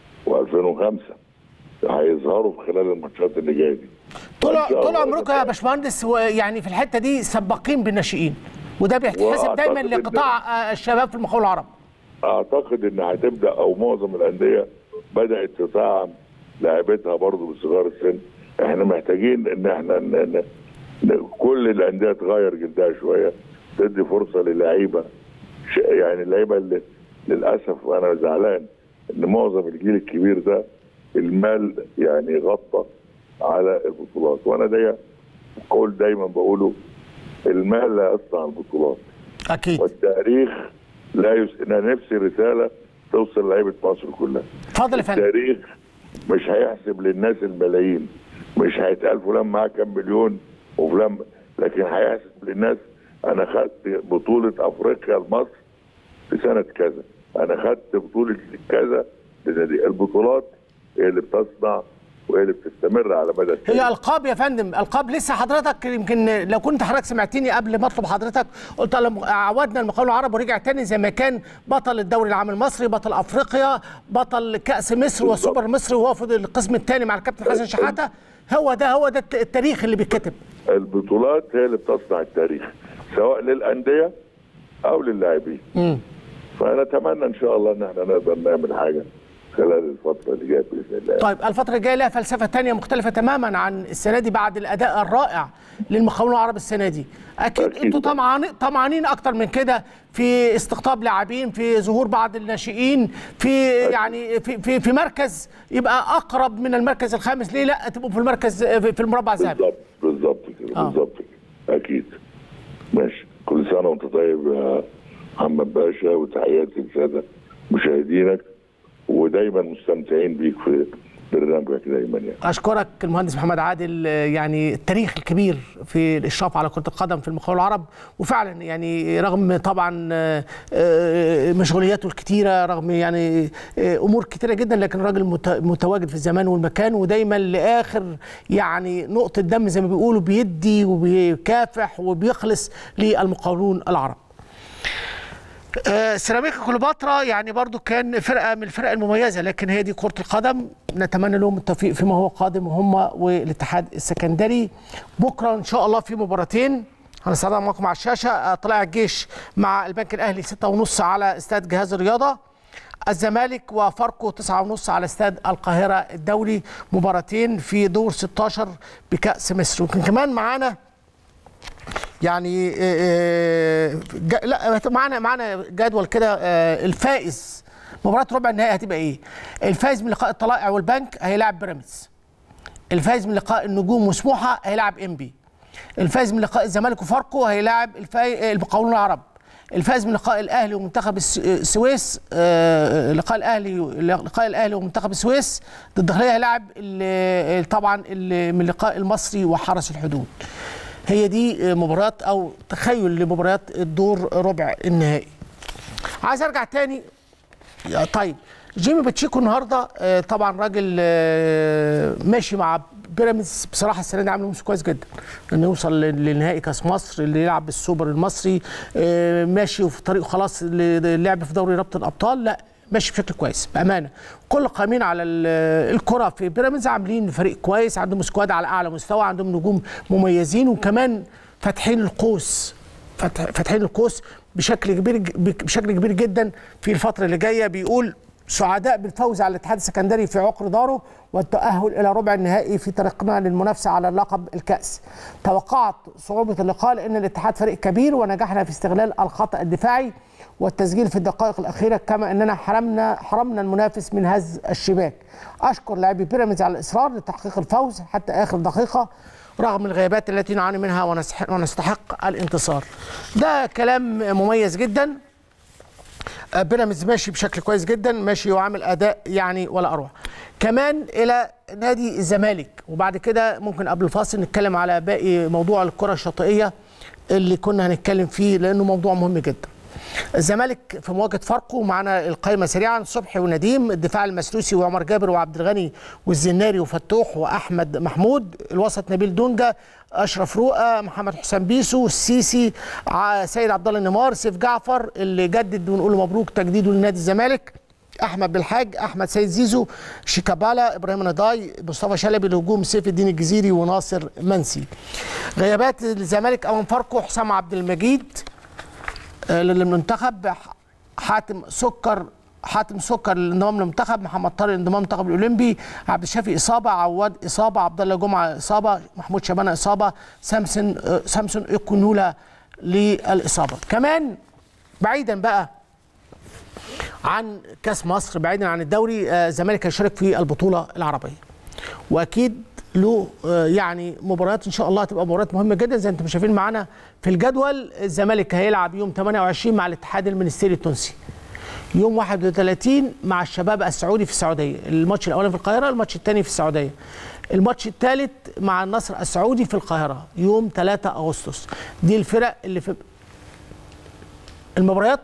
و2005 هيظهروا في خلال الماتشات اللي جايه دي طول طول عمركم يا باشمهندس يعني في الحته دي سباقين بالناشئين وده بيتحسب دايما لقطاع الشباب في المقاول العرب اعتقد ان هتبدا او معظم الانديه بدات تدعم لاعبتها برضه بصغار السن احنا محتاجين ان احنا ن... ن... كل الانديه تغير جلدها شويه تدي فرصه للعيبه ش... يعني اللعيبه اللي للاسف انا زعلان ان معظم الجيل الكبير ده المال يعني غطى على البطولات وانا ده قول دايما بقوله المال لا يصنع البطولات اكيد والتاريخ لا يس... انا نفسي رساله توصل لعيبه مصر كلها اتفضل يا فندم التاريخ مش هيحسب للناس الملايين مش هيتقال فلان معاه كام مليون وفلان لكن هيحسب للناس انا خدت بطوله افريقيا لمصر في سنه كذا انا خدت بطوله كذا البطولات هي اللي بتصنع وهي اللي بتستمر على مدى السنة. هي القاب يا فندم القاب لسه حضرتك يمكن لو كنت حضرتك سمعتني قبل ما اطلب حضرتك قلت عودنا المقاول العربي ورجع تاني زي ما كان بطل الدوري العام المصري بطل افريقيا بطل كاس مصر وسوبر مصر وهو في القسم الثاني مع الكابتن حسن شحاته هو ده هو ده التاريخ اللي بيتكتب البطولات هي اللي بتصنع التاريخ سواء للانديه او للاعبين فنتمنى ان شاء الله ان احنا نقدر نعمل حاجه خلال الفتره اللي جايه باذن الله طيب الفترة الجاية لها فلسفة تانية مختلفة تماما عن السنة دي بعد الأداء الرائع للمقاولون العرب السنة دي أكيد, أكيد. أنتوا طمعانين طمعانين أكتر من كده في استقطاب لاعبين في ظهور بعض الناشئين في يعني في في, في مركز يبقى أقرب من المركز الخامس ليه لا تبقوا في المركز في في المربع الذهبي بالظبط بالظبط كده آه. بالظبط كده اكيد ماشي كل سنه وانت طيب يا محمد باشا وتحياتي للساده مشاهدينك ودايما مستمتعين بيك في برنامجك دايما يعني أشكرك المهندس محمد عادل آه، يعني التاريخ الكبير في الإشراف على كرة القدم في المقاول العرب وفعلا يعني رغم طبعا آه، آه، مشغولياته الكتيرة رغم يعني آه، أمور كتيرة جدا لكن راجل مت- متواجد في الزمان والمكان ودايما لآخر يعني نقطة دم زي ما بيقولوا بيدي وبيكافح وبيخلص للمقاولون العرب آه، سيراميكا كليوباترا يعني برضو كان فرقه من الفرق المميزه لكن هي دي كره القدم نتمنى لهم التوفيق فيما هو قادم وهم والاتحاد السكندري بكره ان شاء الله في مباراتين هنستعرضها معاكم على الشاشه آه، طلائع الجيش مع البنك الاهلي 6:30 على استاد جهاز الرياضه الزمالك وفاركو 9:30 على استاد القاهره الدولي مباراتين في دور 16 بكاس مصر وكان كمان معانا يعني آه، آه، جا- لا معانا معانا جدول كده آه، الفائز مباراه ربع النهائي هتبقى ايه؟ الفائز من لقاء الطلائع والبنك هيلاعب بيراميدز. الفائز من لقاء النجوم وسموحه هيلاعب انبي. الفائز من لقاء الزمالك وفاركو هيلاعب الفاي... المقاولون العرب. الفائز من لقاء الاهلي ومنتخب الس- السويس آه، لقاء الاهلي لقاء الاهلي ومنتخب السويس ضد الداخليه هيلاعب ال- طبعا ال- من لقاء المصري وحرس الحدود. هي دي مباريات او تخيل لمباريات الدور ربع النهائي عايز ارجع تاني يا طيب جيمي باتشيكو النهارده آه، طبعا راجل آه، ماشي مع بيراميدز بصراحه السنه دي عامل موسم كويس جدا انه يوصل ل- لنهائي كاس مصر اللي يلعب بالسوبر المصري آه، ماشي وفي طريقه خلاص للعب في دوري رابطه الابطال لا ماشي بشكل كويس بامانه كل قائمين على ال- الكره في بيراميدز عاملين فريق كويس عندهم سكواد على اعلى مستوى عندهم نجوم مميزين وكمان فاتحين القوس فتح- فاتحين القوس بشكل كبير ج- بشكل كبير جدا في الفتره اللي جايه بيقول سعداء بالفوز على الاتحاد السكندري في عقر داره والتأهل إلى ربع النهائي في طريقنا للمنافسة على لقب الكأس. توقعت صعوبة اللقاء لأن الاتحاد فريق كبير ونجحنا في استغلال الخطأ الدفاعي والتسجيل في الدقائق الأخيرة كما أننا حرمنا حرمنا المنافس من هز الشباك. أشكر لاعبي بيراميدز على الإصرار لتحقيق الفوز حتى آخر دقيقة رغم الغيابات التي نعاني منها ونستحق, ونستحق الانتصار. ده كلام مميز جدا. آه، بيراميدز ماشي بشكل كويس جدا ماشي وعامل اداء يعني ولا اروع كمان الى نادي الزمالك وبعد كده ممكن قبل الفاصل نتكلم على باقي موضوع الكره الشاطئيه اللي كنا هنتكلم فيه لانه موضوع مهم جدا الزمالك في مواجهه فاركو معانا القائمه سريعا صبحي ونديم الدفاع المسلوسي وعمر جابر وعبد الغني والزناري وفتوح واحمد محمود الوسط نبيل دونجا اشرف رؤى محمد حسام بيسو السيسي ع- سيد عبد الله النمار سيف جعفر اللي جدد ونقول له مبروك تجديده لنادي الزمالك احمد بالحاج احمد سيد زيزو شيكابالا ابراهيم نضاي مصطفى شلبي الهجوم سيف الدين الجزيري وناصر منسي غيابات الزمالك امام فاركو حسام عبد المجيد آه، للمنتخب ح- حاتم سكر حاتم سكر للانضمام للمنتخب محمد طارق للانضمام للمنتخب الاولمبي عبد الشافي اصابه عواد اصابه عبد الله جمعه اصابه محمود شبانه اصابه سامسون آه، سامسون ايكونولا للاصابه كمان بعيدا بقى عن كاس مصر بعيدا عن الدوري آه، الزمالك هيشارك في البطوله العربيه واكيد له آه، يعني مباريات ان شاء الله هتبقى مباريات مهمه جدا زي ما انتم شايفين معانا في الجدول الزمالك هيلعب يوم 28 مع الاتحاد المنستيري التونسي يوم 31 مع الشباب السعودي في السعوديه الماتش الاولاني في القاهره الماتش الثاني في السعوديه الماتش الثالث مع النصر السعودي في القاهره يوم 3 اغسطس دي الفرق اللي في المباريات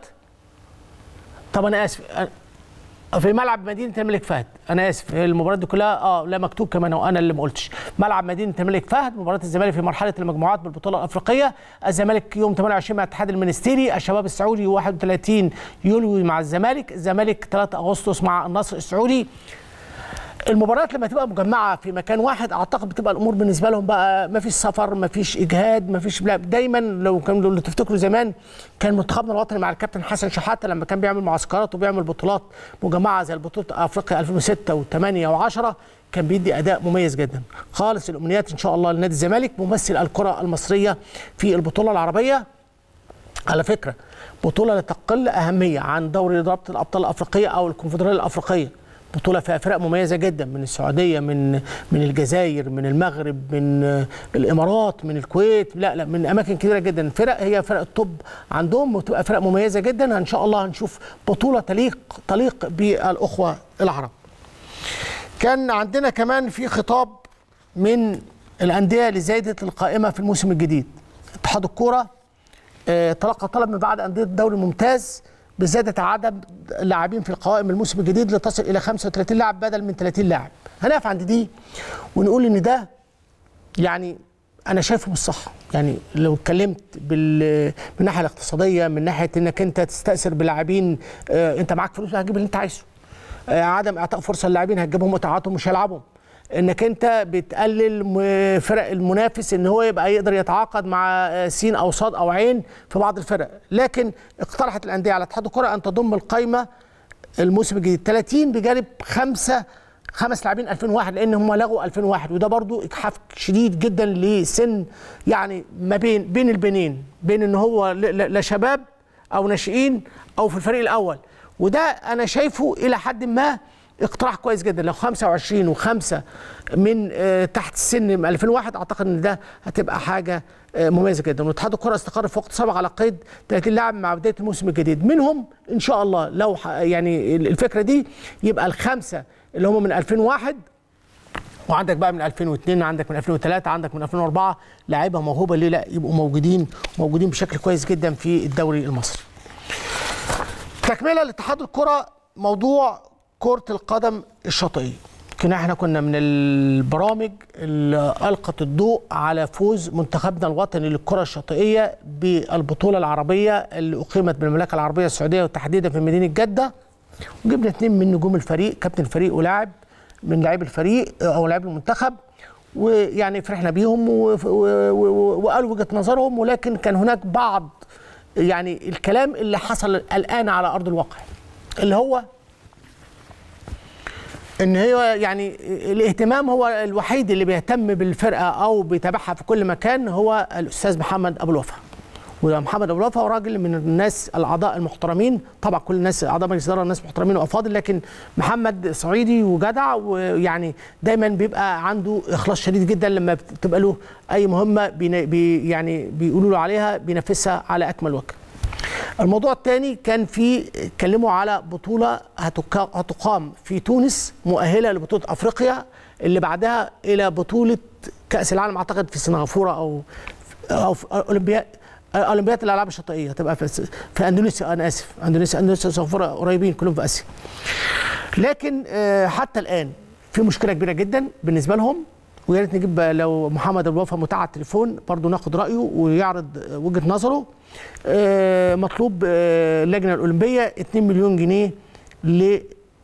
طب انا اسف أنا- في ملعب مدينه الملك فهد انا اسف المباريات دي كلها اه لا مكتوب كمان وانا اللي ما قلتش ملعب مدينه الملك فهد مباراه الزمالك في مرحله المجموعات بالبطوله الافريقيه الزمالك يوم 28 مع الاتحاد المنستيري الشباب السعودي 31 يوليو مع الزمالك الزمالك 3 اغسطس مع النصر السعودي المباريات لما تبقى مجمعه في مكان واحد اعتقد بتبقى الامور بالنسبه لهم بقى ما فيش سفر ما فيش اجهاد ما فيش دايما لو كان لو تفتكروا زمان كان منتخبنا الوطني مع الكابتن حسن شحاته لما كان بيعمل معسكرات وبيعمل بطولات مجمعه زي البطوله افريقيا 2006 و8 و10 كان بيدي اداء مميز جدا خالص الامنيات ان شاء الله لنادي الزمالك ممثل الكره المصريه في البطوله العربيه على فكره بطوله لا تقل اهميه عن دوري رابطه الابطال الافريقيه او الكونفدراليه الافريقيه بطوله فيها فرق مميزه جدا من السعوديه من من الجزائر من المغرب من الامارات من الكويت لا لا من اماكن كثيره جدا فرق هي فرق الطب عندهم وتبقى فرق مميزه جدا ان شاء الله هنشوف بطوله تليق تليق بالاخوه العرب كان عندنا كمان في خطاب من الانديه لزياده القائمه في الموسم الجديد اتحاد الكوره اه تلقى طلب من بعض انديه الدوري الممتاز بزياده عدد اللاعبين في القوائم الموسم الجديد لتصل الى 35 لاعب بدل من 30 لاعب هنقف عند دي ونقول ان ده يعني انا شايفه مش صح يعني لو اتكلمت بال من الناحيه الاقتصاديه من ناحيه انك انت تستاثر بلاعبين اه انت معاك فلوس هتجيب اللي انت عايزه اه عدم اعطاء فرصه للاعبين هتجيبهم وتقعدهم مش هيلعبهم انك انت بتقلل فرق المنافس ان هو يبقى يقدر يتعاقد مع سين او صاد او عين في بعض الفرق لكن اقترحت الانديه على اتحاد الكره ان تضم القائمه الموسم الجديد 30 بجانب خمسه خمس لاعبين 2001 لان هم لغوا 2001 وده برضو اجحاف شديد جدا لسن يعني ما بين بين البنين بين ان هو لا شباب او ناشئين او في الفريق الاول وده انا شايفه الى حد ما اقتراح كويس جدا لو 25 وخمسه من آه تحت السن من 2001 اعتقد ان ده هتبقى حاجه آه مميزه جدا واتحاد الكره استقر في وقت سابق على قيد 30 لاعب مع بدايه الموسم الجديد منهم ان شاء الله لو يعني الفكره دي يبقى الخمسه اللي هم من 2001 وعندك بقى من 2002 عندك من 2003 عندك من 2004 لاعيبه موهوبه ليه لا يبقوا موجودين موجودين بشكل كويس جدا في الدوري المصري. تكمله لاتحاد الكره موضوع كرة القدم الشاطئية كنا احنا كنا من البرامج اللي ألقت الضوء على فوز منتخبنا الوطني للكرة الشاطئية بالبطولة العربية اللي أقيمت بالمملكة العربية السعودية وتحديدا في مدينة جدة وجبنا اثنين من نجوم الفريق كابتن الفريق ولاعب من لاعبي الفريق أو لاعبي المنتخب ويعني فرحنا بيهم وقالوا وجهة نظرهم ولكن كان هناك بعض يعني الكلام اللي حصل الآن على أرض الواقع اللي هو ان هي يعني الاهتمام هو الوحيد اللي بيهتم بالفرقه او بيتابعها في كل مكان هو الاستاذ محمد ابو الوفا ومحمد ابو الوفا هو راجل من الناس الاعضاء المحترمين طبعا كل الناس اعضاء مجلس الاداره ناس محترمين وافاضل لكن محمد صعيدي وجدع ويعني دايما بيبقى عنده اخلاص شديد جدا لما بتبقى له اي مهمه بي يعني بيقولوا له عليها بينفذها على اكمل وجه الموضوع الثاني كان في اتكلموا على بطوله هتقام في تونس مؤهله لبطوله افريقيا اللي بعدها الى بطوله كاس العالم اعتقد في سنغافوره او او في اولمبياد اولمبياد الالعاب الشاطئيه هتبقى في, في اندونيسيا انا اسف اندونيسيا اندونيسيا وسنغافوره قريبين كلهم في اسيا لكن حتى الان في مشكله كبيره جدا بالنسبه لهم ويا ريت نجيب لو محمد ابو الوفا متاع على التليفون برضه ناخد رايه ويعرض وجهه نظره مطلوب اللجنه الاولمبيه 2 مليون جنيه ل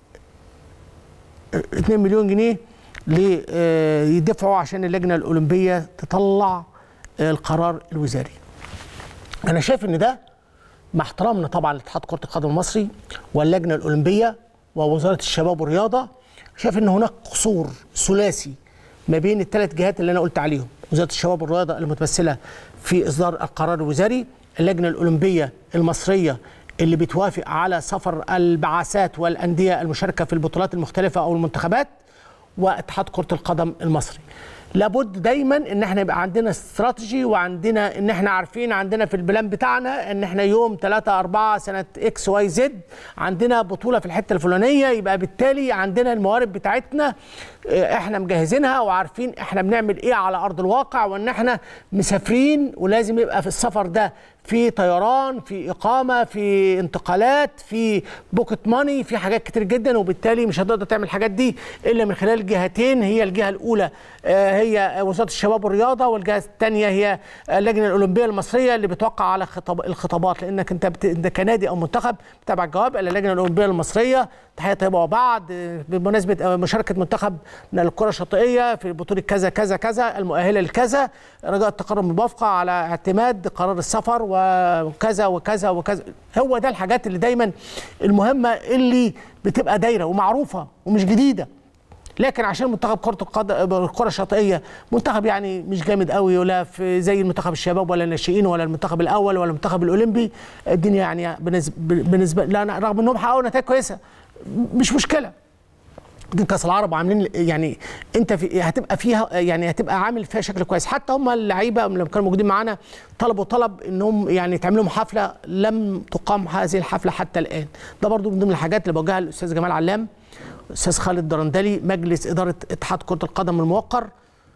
2 مليون جنيه يدفعوا عشان اللجنه الاولمبيه تطلع القرار الوزاري. انا شايف ان ده مع احترامنا طبعا لاتحاد كره القدم المصري واللجنه الاولمبيه ووزاره الشباب والرياضه شايف ان هناك قصور ثلاثي ما بين الثلاث جهات اللي انا قلت عليهم وزاره الشباب والرياضه المتمثله في اصدار القرار الوزاري اللجنه الاولمبيه المصريه اللي بتوافق على سفر البعثات والانديه المشاركه في البطولات المختلفه او المنتخبات واتحاد كره القدم المصري لابد دايما ان احنا يبقى عندنا استراتيجي وعندنا ان احنا عارفين عندنا في البلان بتاعنا ان احنا يوم 3 4 سنه اكس واي زد عندنا بطوله في الحته الفلانيه يبقى بالتالي عندنا الموارد بتاعتنا احنا مجهزينها وعارفين احنا بنعمل ايه على ارض الواقع وان احنا مسافرين ولازم يبقى في السفر ده في طيران في اقامه في انتقالات في بوكت ماني في حاجات كتير جدا وبالتالي مش هتقدر تعمل الحاجات دي الا من خلال جهتين هي الجهه الاولى آه، هي وزاره الشباب والرياضه والجهه الثانيه هي اللجنه الاولمبيه المصريه اللي بتوقع على خطاب الخطابات لانك انت بت... انت كنادي او منتخب بتابع الجواب الى اللجنه الاولمبيه المصريه تحيه طيبه وبعد آه، بمناسبه آه، مشاركه منتخب من الكره الشاطئيه في بطوله كذا كذا كذا المؤهله لكذا رجاء التقرب الموافقه على اعتماد قرار السفر وكذا وكذا وكذا هو ده الحاجات اللي دايما المهمه اللي بتبقى دايره ومعروفه ومش جديده لكن عشان منتخب كره القدم الكره الشاطئيه منتخب يعني مش جامد قوي ولا في زي المنتخب الشباب ولا الناشئين ولا المنتخب الاول ولا المنتخب الاولمبي الدنيا يعني بالنسبه بالنسبه لا أنا رغم انهم حققوا نتائج كويسه مش مشكله دي كاس العرب عاملين يعني انت في هتبقى فيها يعني هتبقى عامل فيها شكل كويس حتى هم اللعيبه لما كانوا موجودين معانا طلبوا طلب انهم يعني تعمل لهم حفله لم تقام هذه الحفله حتى الان ده برضو من ضمن الحاجات اللي بوجهها للاستاذ جمال علام استاذ خالد درندلي مجلس اداره اتحاد كره القدم الموقر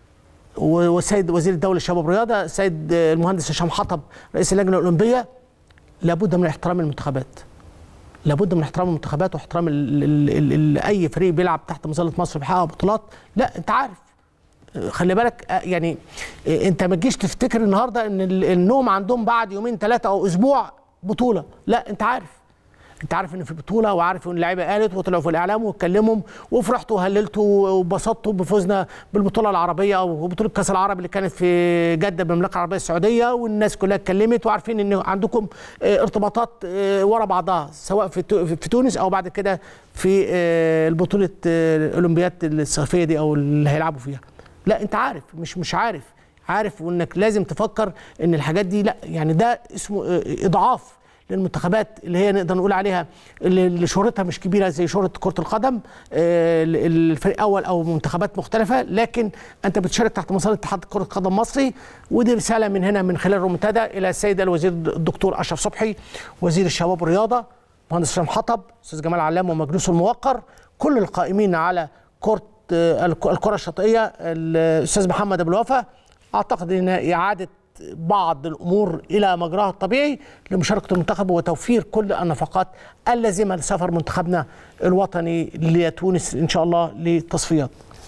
والسيد وزير الدوله للشباب والرياضه السيد المهندس هشام حطب رئيس اللجنه الاولمبيه لابد من احترام المنتخبات لابد من احترام المنتخبات واحترام ال ال ال ال اي فريق بيلعب تحت مظله مصر بيحقق بطولات لا انت عارف خلي بالك آه، يعني آه، انت ما تجيش تفتكر النهارده ان ال- النوم عندهم بعد يومين ثلاثه او اسبوع بطوله لا انت عارف انت عارف ان في بطوله وعارف ان اللعيبه قالت وطلعوا في الاعلام واتكلموا وفرحتوا وهللتوا وبسطتوا بفوزنا بالبطوله العربيه او بطوله كاس العرب اللي كانت في جده بالمملكه العربيه السعوديه والناس كلها اتكلمت وعارفين ان عندكم اه، ارتباطات اه، ورا بعضها سواء في تو- في تونس او بعد كده في اه، البطوله اه، الاولمبياد الصيفيه دي او اللي هيلعبوا فيها لا انت عارف مش مش عارف عارف وانك لازم تفكر ان الحاجات دي لا يعني ده اسمه اه، اضعاف للمنتخبات اللي هي نقدر نقول عليها اللي اللي شهرتها مش كبيره زي شهره كره القدم آه، الفريق الاول او منتخبات مختلفه لكن انت بتشارك تحت مظله اتحاد كره قدم مصري ودي رساله من هنا من خلال رومنتادا الى السيد الوزير الدكتور اشرف صبحي وزير الشباب والرياضه مهندس هشام حطب استاذ جمال علام ومجلسه الموقر كل القائمين على كره آه، الك- الكره الشاطئيه الاستاذ محمد ابو الوفا اعتقد ان اعاده بعض الامور الى مجراها الطبيعي لمشاركه المنتخب وتوفير كل النفقات اللازمه لسفر منتخبنا الوطني لتونس ان شاء الله للتصفيات.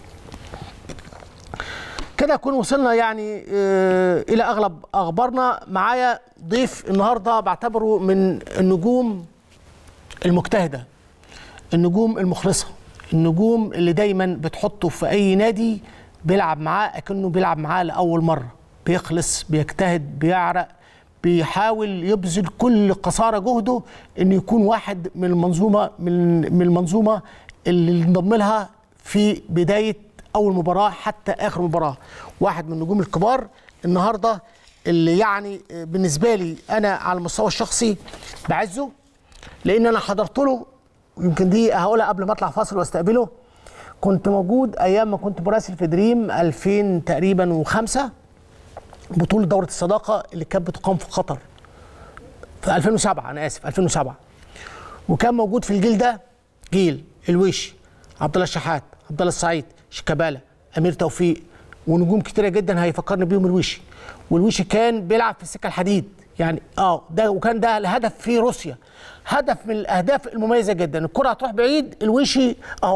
كده نكون وصلنا يعني آه، الى اغلب اخبارنا معايا ضيف النهارده بعتبره من النجوم المجتهده النجوم المخلصه النجوم اللي دايما بتحطه في اي نادي بيلعب معاه اكنه بيلعب معاه لاول مره بيخلص بيجتهد بيعرق بيحاول يبذل كل قصارى جهده انه يكون واحد من المنظومه من من المنظومه اللي انضم لها في بدايه اول مباراه حتى اخر مباراه واحد من النجوم الكبار النهارده اللي يعني بالنسبه لي انا على المستوى الشخصي بعزه لان انا حضرت له يمكن دي هقولها قبل ما اطلع فاصل واستقبله كنت موجود ايام ما كنت مراسل في دريم 2000 تقريبا و5 بطوله دوره الصداقه اللي كانت بتقام في قطر في 2007 انا اسف 2007 وكان موجود في الجيل ده جيل الويشي عبد الله الشحات عبد الله السعيد شيكابالا امير توفيق ونجوم كتيره جدا هيفكرني بيهم الويشي والويشي كان بيلعب في السكه الحديد يعني اه ده وكان ده الهدف في روسيا هدف من الاهداف المميزه جدا الكره هتروح بعيد الويشي اهو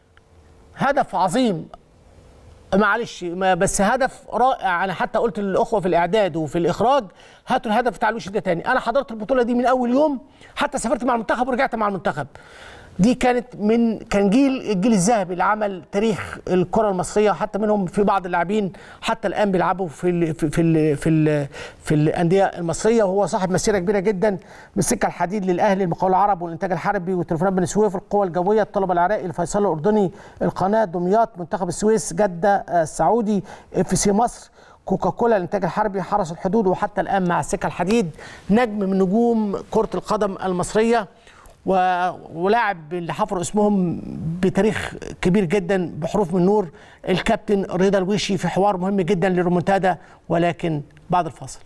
هدف عظيم معلش ما بس هدف رائع انا حتى قلت للاخوه في الاعداد وفي الاخراج هاتوا الهدف بتاع الوش ده تاني انا حضرت البطوله دي من اول يوم حتى سافرت مع المنتخب ورجعت مع المنتخب دي كانت من كان جيل الجيل الذهبي اللي عمل تاريخ الكره المصريه حتى منهم في بعض اللاعبين حتى الان بيلعبوا في ال في في ال في, ال في الانديه المصريه وهو صاحب مسيره كبيره جدا من السكه الحديد للاهلي المقاول العرب والانتاج الحربي وتليفونات بني سويف القوى الجويه الطلبه العراقي الفيصل الاردني القناه دمياط منتخب السويس جده آه، السعودي اف سي مصر كوكاكولا الانتاج الحربي حرس الحدود وحتى الان مع السكه الحديد نجم من نجوم كره القدم المصريه و- ولاعب اللي حفروا اسمهم بتاريخ كبير جدا بحروف من نور الكابتن رضا الويشي في حوار مهم جدا للرومونتادا ولكن بعد الفاصل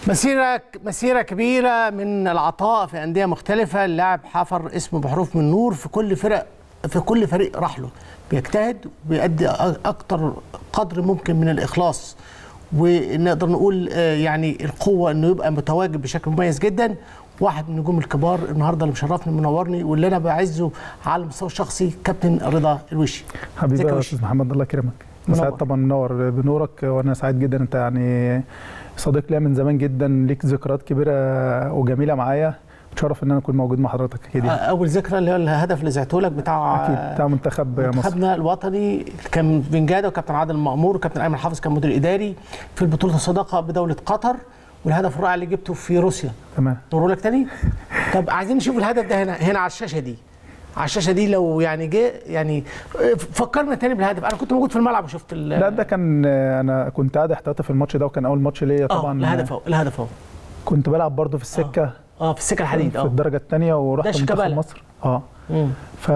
مسيرة مسيرة كبيرة من العطاء في أندية مختلفة اللاعب حفر اسمه بحروف من نور في كل فرق في كل فريق راح له بيجتهد وبيأدي أكتر قدر ممكن من الإخلاص ونقدر نقول آه، يعني القوة إنه يبقى متواجد بشكل مميز جدا واحد من النجوم الكبار النهارده اللي مشرفني منورني واللي انا بعزه على المستوى الشخصي كابتن رضا الوشي حبيبي ازيك يا يا وشي؟ استاذ محمد الله يكرمك منور. سعيد طبعا منور بنورك وانا سعيد جدا انت يعني صديق ليا من زمان جدا ليك ذكريات كبيره وجميله معايا اتشرف ان انا اكون موجود مع حضرتك اكيد آه، يعني. اول ذكرى اللي هو الهدف اللي زعته لك بتاع اكيد بتاع منتخب مصر منتخبنا الوطني كان فينجادا وكابتن عادل مأمور وكابتن ايمن حافظ كان مدير اداري في البطوله الصداقه بدوله قطر والهدف الرائع اللي جبته في روسيا تمام نوروا لك تاني طب عايزين نشوف الهدف ده هنا هنا على الشاشه دي على الشاشه دي لو يعني جه يعني فكرنا تاني بالهدف انا كنت موجود في الملعب وشفت ال- لا ده كان انا كنت قاعد احتياطي في الماتش ده وكان اول ماتش ليا اه طبعا الهدف اهو الهدف اهو كنت بلعب برضه في السكه اه في السكه الحديد في اه الدرجه الثانيه ده ورحت منتخب شيكابالا. مصر اه مم.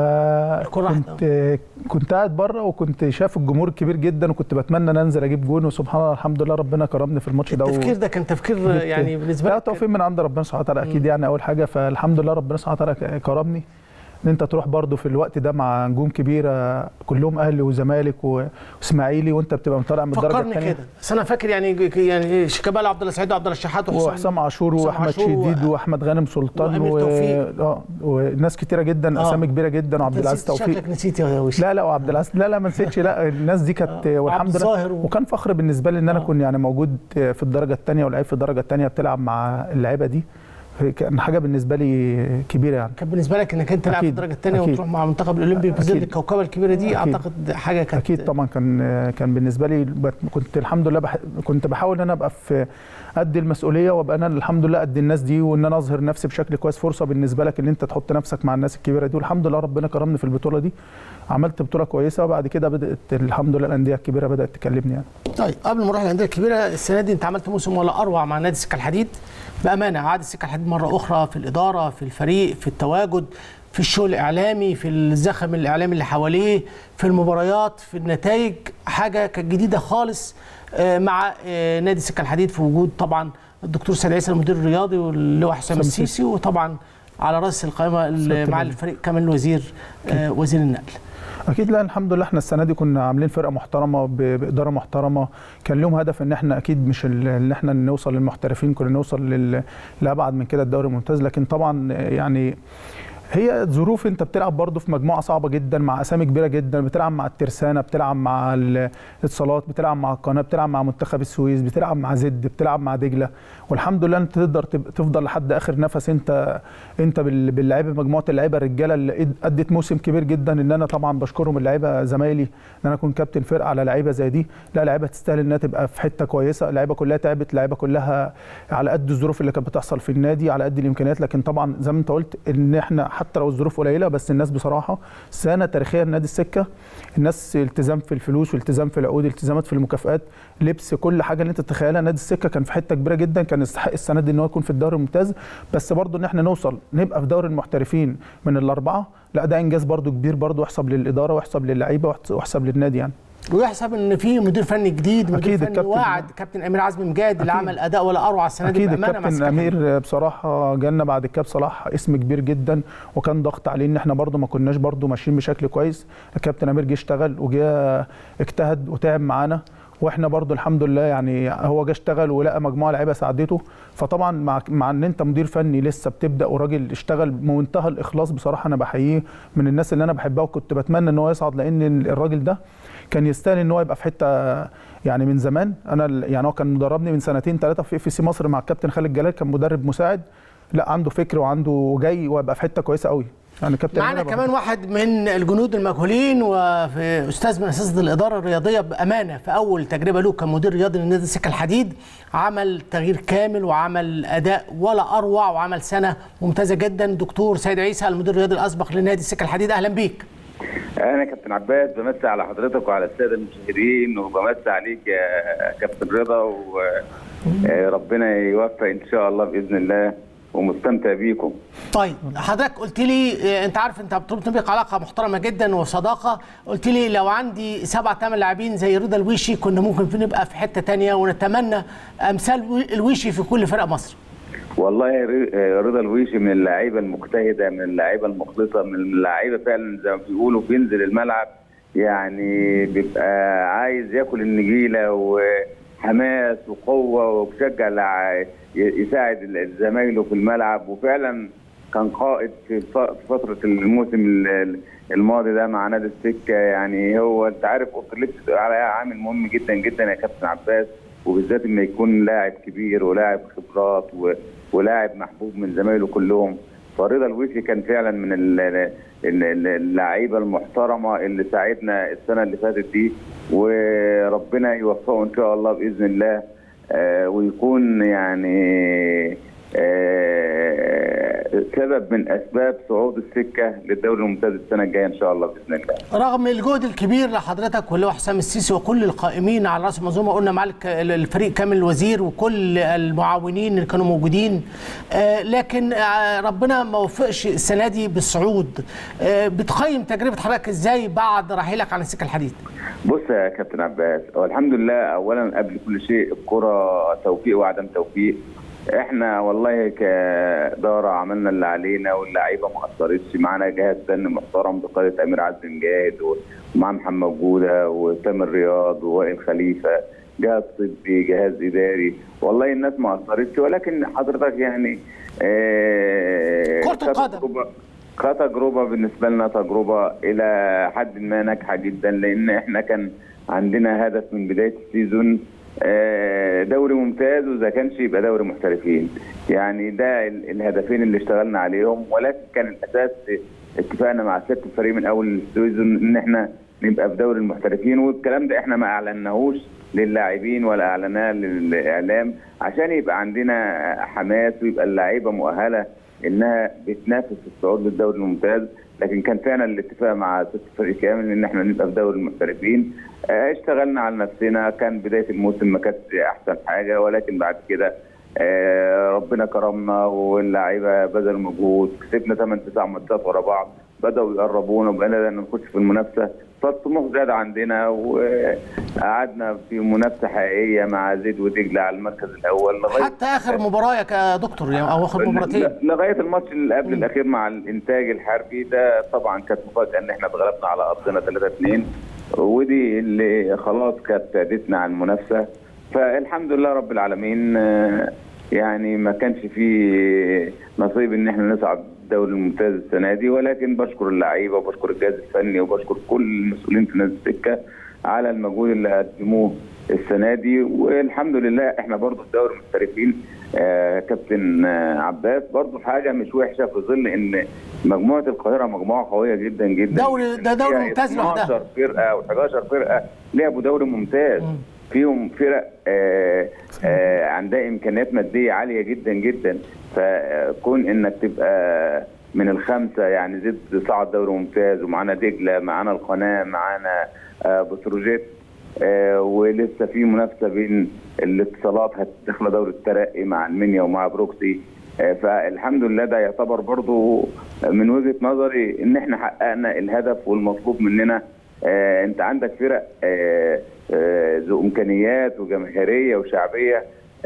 فكنت كنت قاعد بره وكنت شايف الجمهور الكبير جدا وكنت بتمنى ان انزل اجيب جون وسبحان الله الحمد لله ربنا كرمني في الماتش ده و- التفكير ده كان تفكير يعني بالنسبه لا لك توفيق من عند ربنا سبحانه وتعالى اكيد يعني اول حاجه فالحمد لله ربنا سبحانه وتعالى كرمني ان انت تروح برضو في الوقت ده مع نجوم كبيره كلهم اهلي وزمالك و- واسماعيلي وانت بتبقى طالع من الدرجه فكرني الثانيه كده بس انا فاكر يعني يعني شيكابالا عبد الله سعيد وعبد الله الشحات وحسام عاشور حسام واحمد عاشور و- شديد واحمد غانم سلطان وأمير توفيق. اه وناس كتيره جدا آه. اسامي كبيره جدا وعبد العزيز نسيت- توفيق شكلك نسيت يا وش لا لا وعبد العزيز لا لا ما نسيتش لا الناس دي كانت آه، والحمد وعبد لله الظاهر و- وكان فخر بالنسبه لي ان انا آه. اكون يعني موجود في الدرجه الثانيه ولعيب في الدرجه الثانيه بتلعب مع اللعيبه دي كان حاجه بالنسبه لي كبيره يعني كان بالنسبه لك انك انت تلعب في أكيد، الدرجه الثانيه أكيد. وتروح مع المنتخب الاولمبي في ظل أكيد. الكوكبه الكبيره دي أكيد. اعتقد حاجه كانت اكيد طبعا كان كان بالنسبه لي بت- كنت الحمد لله بح كنت بحاول ان انا ابقى في قد المسؤوليه وابقى انا الحمد لله قد الناس دي وان انا اظهر نفسي بشكل كويس فرصه بالنسبه لك ان انت تحط نفسك مع الناس الكبيره دي والحمد لله ربنا كرمني في البطوله دي عملت بطوله كويسه وبعد كده بدات الحمد لله الانديه الكبيره بدات تكلمني يعني طيب قبل ما نروح للانديه الكبيره السنه دي انت عملت موسم ولا اروع مع نادي السكه الحديد بامانه عاد السكه الحديد مره اخرى في الاداره في الفريق في التواجد في الشغل الاعلامي في الزخم الاعلامي اللي حواليه في المباريات في النتائج حاجه كانت جديده خالص آه، مع آه، نادي السكه الحديد في وجود طبعا الدكتور سيد عيسى المدير الرياضي واللواء حسام حسام السيسي. السيسي وطبعا على راس القائمه اللي مع النادي. الفريق كمان الوزير آه، وزير النقل اكيد لا الحمد لله احنا السنه دي كنا عاملين فرقه محترمه ب- باداره محترمه كان لهم هدف ان احنا اكيد مش ال- ان احنا نوصل للمحترفين كنا نوصل لل- لابعد من كده الدوري الممتاز لكن طبعا يعني هي ظروف انت بتلعب برضه في مجموعه صعبه جدا مع اسامي كبيره جدا بتلعب مع الترسانه بتلعب مع ال- الاتصالات بتلعب مع القناه بتلعب مع منتخب السويس بتلعب مع زد بتلعب مع دجله والحمد لله انت تقدر تب- تفضل لحد اخر نفس انت انت بال- باللعيبه مجموعه اللعيبه الرجاله اللي اد- ادت موسم كبير جدا ان انا طبعا بشكرهم اللعيبه زمايلي ان انا اكون كابتن فرقه على لعيبه زي دي لا لعيبه تستاهل انها تبقى في حته كويسه اللعيبه كلها تعبت اللعيبه كلها على قد الظروف اللي كانت بتحصل في النادي على قد الامكانيات لكن طبعا زي ما انت قلت ان احنا حتى لو الظروف قليله بس الناس بصراحه سنه تاريخيه لنادي السكه الناس التزام في الفلوس والتزام في العقود التزامات في المكافآت لبس كل حاجه اللي انت تتخيلها نادي السكه كان في حته كبيره جدا كان يستحق السنه دي ان هو يكون في الدوري الممتاز بس برضه ان احنا نوصل نبقى في دوري المحترفين من الاربعه لا ده انجاز برضه كبير برضه يحسب للاداره ويحسب للعيبه ويحسب للنادي يعني ويحسب ان في مدير فني جديد مدير أكيد فني الكابتن- واعد كابتن امير عزمي مجاد اللي أكيد. عمل اداء ولا اروع السنه دي اكيد بامانه مع الكابتن السكة الحديد. امير بصراحه جالنا بعد الكاب صلاح اسم كبير جدا وكان ضغط عليه ان احنا برده ما كناش برده ماشيين بشكل كويس الكابتن امير جه اشتغل وجه اجتهد وتعب معانا واحنا برضو الحمد لله يعني هو جه اشتغل ولقى مجموعه لعيبه ساعدته فطبعا مع مع ان انت مدير فني لسه بتبدا وراجل اشتغل بمنتهى الاخلاص بصراحه انا بحييه من الناس اللي انا بحبها وكنت بتمنى ان هو يصعد لان الراجل ده كان يستاهل ان هو يبقى في حته يعني من زمان انا ال- يعني هو كان مدربني من سنتين ثلاثه في اف سي مصر مع الكابتن خالد جلال كان مدرب مساعد لا عنده فكر وعنده جاي ويبقى في حته كويسه قوي يعني كابتن معانا أمير كمان واحد من الجنود المجهولين وفي استاذ من اساتذه الاداره الرياضيه بامانه في اول تجربه له كمدير رياضي لنادي السكه الحديد عمل تغيير كامل وعمل اداء ولا اروع وعمل سنه ممتازه جدا دكتور سيد عيسى المدير الرياضي الاسبق لنادي السكه الحديد اهلا بيك انا كابتن عباس بمسي على حضرتك وعلى الساده المشاهدين وبمسي عليك يا كابتن رضا وربنا يوفق ان شاء الله باذن الله ومستمتع بيكم طيب حضرتك قلت لي آه، انت عارف انت بتنطبق علاقه محترمه جدا وصداقه قلت لي لو عندي سبع ثمان لاعبين زي رضا الويشي كنا ممكن في نبقى في حته تانية ونتمنى امثال وي- الويشي في كل فرق مصر والله ر- آه، رضا الويشي من اللعيبه المجتهده من اللعيبه المخلصه من اللعيبه فعلا زي ما بيقولوا بينزل الملعب يعني بيبقى عايز ياكل النجيله وحماس وقوه وبشجع لع- ي- يساعد ال- زمايله في الملعب وفعلا كان قائد في ف- في فتره الموسم ال- الماضي ده مع نادي السكه يعني هو انت عارف اوضه اللبس عليها عامل مهم جدا جدا يا كابتن عباس وبالذات لما يكون لاعب كبير ولاعب خبرات و- ولاعب محبوب من زمايله كلهم فرضا الويسي كان فعلا من ال- ال- ال- اللعيبه المحترمه اللي ساعدنا السنه اللي فاتت دي وربنا يوفقه ان شاء الله باذن الله آه، ويكون يعني آه، سبب من اسباب صعود السكه للدوري الممتاز السنه الجايه ان شاء الله باذن الله. رغم الجهد الكبير لحضرتك واللي هو حسام السيسي وكل القائمين على راس المنظومه قلنا معالك الفريق كامل الوزير وكل المعاونين اللي كانوا موجودين آه، لكن آه، ربنا ما وفقش السنه دي بالصعود آه، بتقيم تجربه حضرتك ازاي بعد رحيلك عن السكه الحديد؟ بص يا كابتن عباس هو الحمد لله اولا قبل كل شيء الكره توفيق وعدم توفيق احنا والله كاداره عملنا اللي علينا واللعيبه ما قصرتش معانا جهاز فني محترم بقياده امير عز مجاهد ومع محمد جوده وتامر رياض ووائل خليفه جهاز طبي جهاز اداري والله الناس ما قصرتش ولكن حضرتك يعني آه كرة القدم. كتجربة- كتجربة بالنسبة لنا تجربة إلى حد ما ناجحة جدا لأن إحنا كان عندنا هدف من بداية السيزون آه، دوري ممتاز وإذا كانش يبقى دوري محترفين يعني ده ال- الهدفين اللي اشتغلنا عليهم ولكن كان الأساس اتفقنا مع سيادة الفريق من أول السيزون إن إحنا نبقى في دوري المحترفين والكلام ده إحنا ما أعلناهوش للاعبين ولا أعلناه للإعلام عشان يبقى عندنا حماس ويبقى اللعيبة مؤهلة انها بتنافس في الصعود للدوري الممتاز لكن كان فعلا الاتفاق مع ست فريق كامل ان احنا نبقى في دوري المحترفين آه، اشتغلنا على نفسنا كان بدايه الموسم ما كانتش احسن حاجه ولكن بعد كده آه، ربنا كرمنا واللعيبه بذلوا مجهود كسبنا 8 9 ماتشات ورا بعض بداوا يقربونا وبقينا نخش في المنافسه فالطموح زاد عندنا وقعدنا في منافسه حقيقيه مع زيد ودجله على المركز الاول لغايه حتى اخر مباراه يا دكتور يعني او اخر مباراتين ل- لغايه الماتش اللي قبل الاخير مع الانتاج الحربي ده طبعا كانت مفاجاه ان احنا اتغلبنا على ارضنا 3 2 ودي اللي خلاص كانت بعدتنا عن المنافسه فالحمد لله رب العالمين آه، يعني ما كانش فيه نصيب ان احنا نصعد الدوري الممتاز السنه دي ولكن بشكر اللعيبه وبشكر الجهاز الفني وبشكر كل المسؤولين في نادي السكه على المجهود اللي قدموه السنه دي والحمد لله احنا برضو في دوري المحترفين آه كابتن آه عباس برضو حاجه مش وحشه في ظل ان مجموعه القاهره مجموعه قويه جدا جدا دوري- ده دوري فيها ممتاز لوحدها. 12 فرقه او 11 فرقه لعبوا دوري ممتاز فيهم فرق آه آه عندها امكانيات ماديه عاليه جدا جدا فكون انك تبقى من الخمسه يعني زد صعد دوري ممتاز ومعانا دجله معانا القناه معانا آه بتروجيت آه ولسه في منافسه بين الاتصالات هتدخل دوري الترقي مع المنيا ومع بروكسي آه فالحمد لله ده يعتبر برضو من وجهه نظري ان احنا حققنا الهدف والمطلوب مننا آه انت عندك فرق آه آه ذو امكانيات وجماهيريه وشعبيه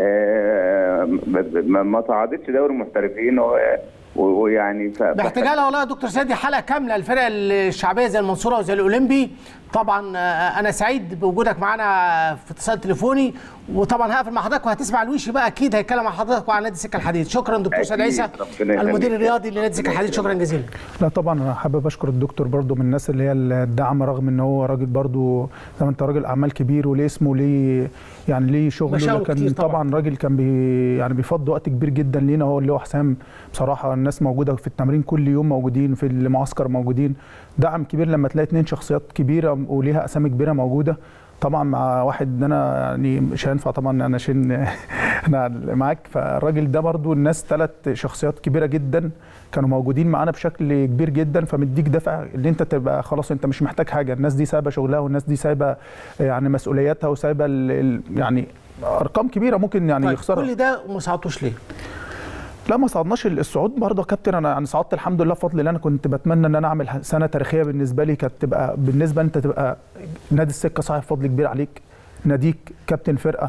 آه ما ما صعدتش دوري محترفين و- ويعني ف- باحتجالها والله يا دكتور سيدي حلقه كامله الفرق الشعبيه زي المنصوره وزي الاولمبي طبعا آه، انا سعيد بوجودك معانا في اتصال تليفوني وطبعا هقفل مع حضرتك وهتسمع الويشي بقى اكيد هيتكلم مع حضرتك وعن نادي السكه الحديد شكرا دكتور سيد أكيد، عيسى ربنا يخليك. المدير الرياضي لنادي السكه الحديد شكرا جزيلا لا طبعا انا حابب اشكر الدكتور برضو من الناس اللي هي الداعمه رغم ان هو راجل برضو زي ما انت راجل اعمال كبير وليه اسمه وليه يعني ليه شغل مشاوي كان كتير طبعاً. طبعا راجل كان بي يعني بيفضي وقت كبير جدا لينا هو اللي هو حسام بصراحه الناس موجوده في التمرين كل يوم موجودين في المعسكر موجودين دعم كبير لما تلاقي اتنين شخصيات كبيره وليها اسامي كبيره موجوده طبعا مع واحد انا يعني مش هينفع طبعا انا عشان انا معاك فالراجل ده برضو الناس ثلاث شخصيات كبيره جدا كانوا موجودين معانا بشكل كبير جدا فمديك دافع ان انت تبقى خلاص انت مش محتاج حاجه الناس دي سايبه شغلها والناس دي سايبه يعني مسؤولياتها وسايبه ال- ال- يعني ارقام كبيره ممكن يعني طيب يخسرها كل ده وما صعدتوش ليه؟ لا ما صعدناش الصعود برضه يا كابتن انا يعني صعدت الحمد لله بفضل الله انا كنت بتمنى ان انا اعمل سنه تاريخيه بالنسبه لي كانت تبقى بالنسبه انت تبقى نادي السكه صاحب فضل كبير عليك ناديك كابتن فرقه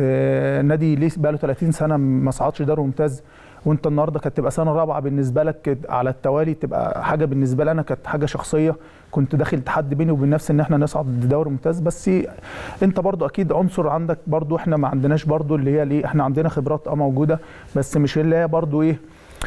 آه، نادي ليه بقى له 30 سنه ما صعدش دوري ممتاز وانت النهارده كانت تبقى سنه رابعه بالنسبه لك على التوالي تبقى حاجه بالنسبه لي انا كانت حاجه شخصيه كنت داخل تحدي بيني وبين نفسي ان احنا نصعد دوري ممتاز بس انت برضو اكيد عنصر عندك برضو احنا ما عندناش برضو اللي هي ليه احنا عندنا خبرات اه موجوده بس مش اللي هي برضو ايه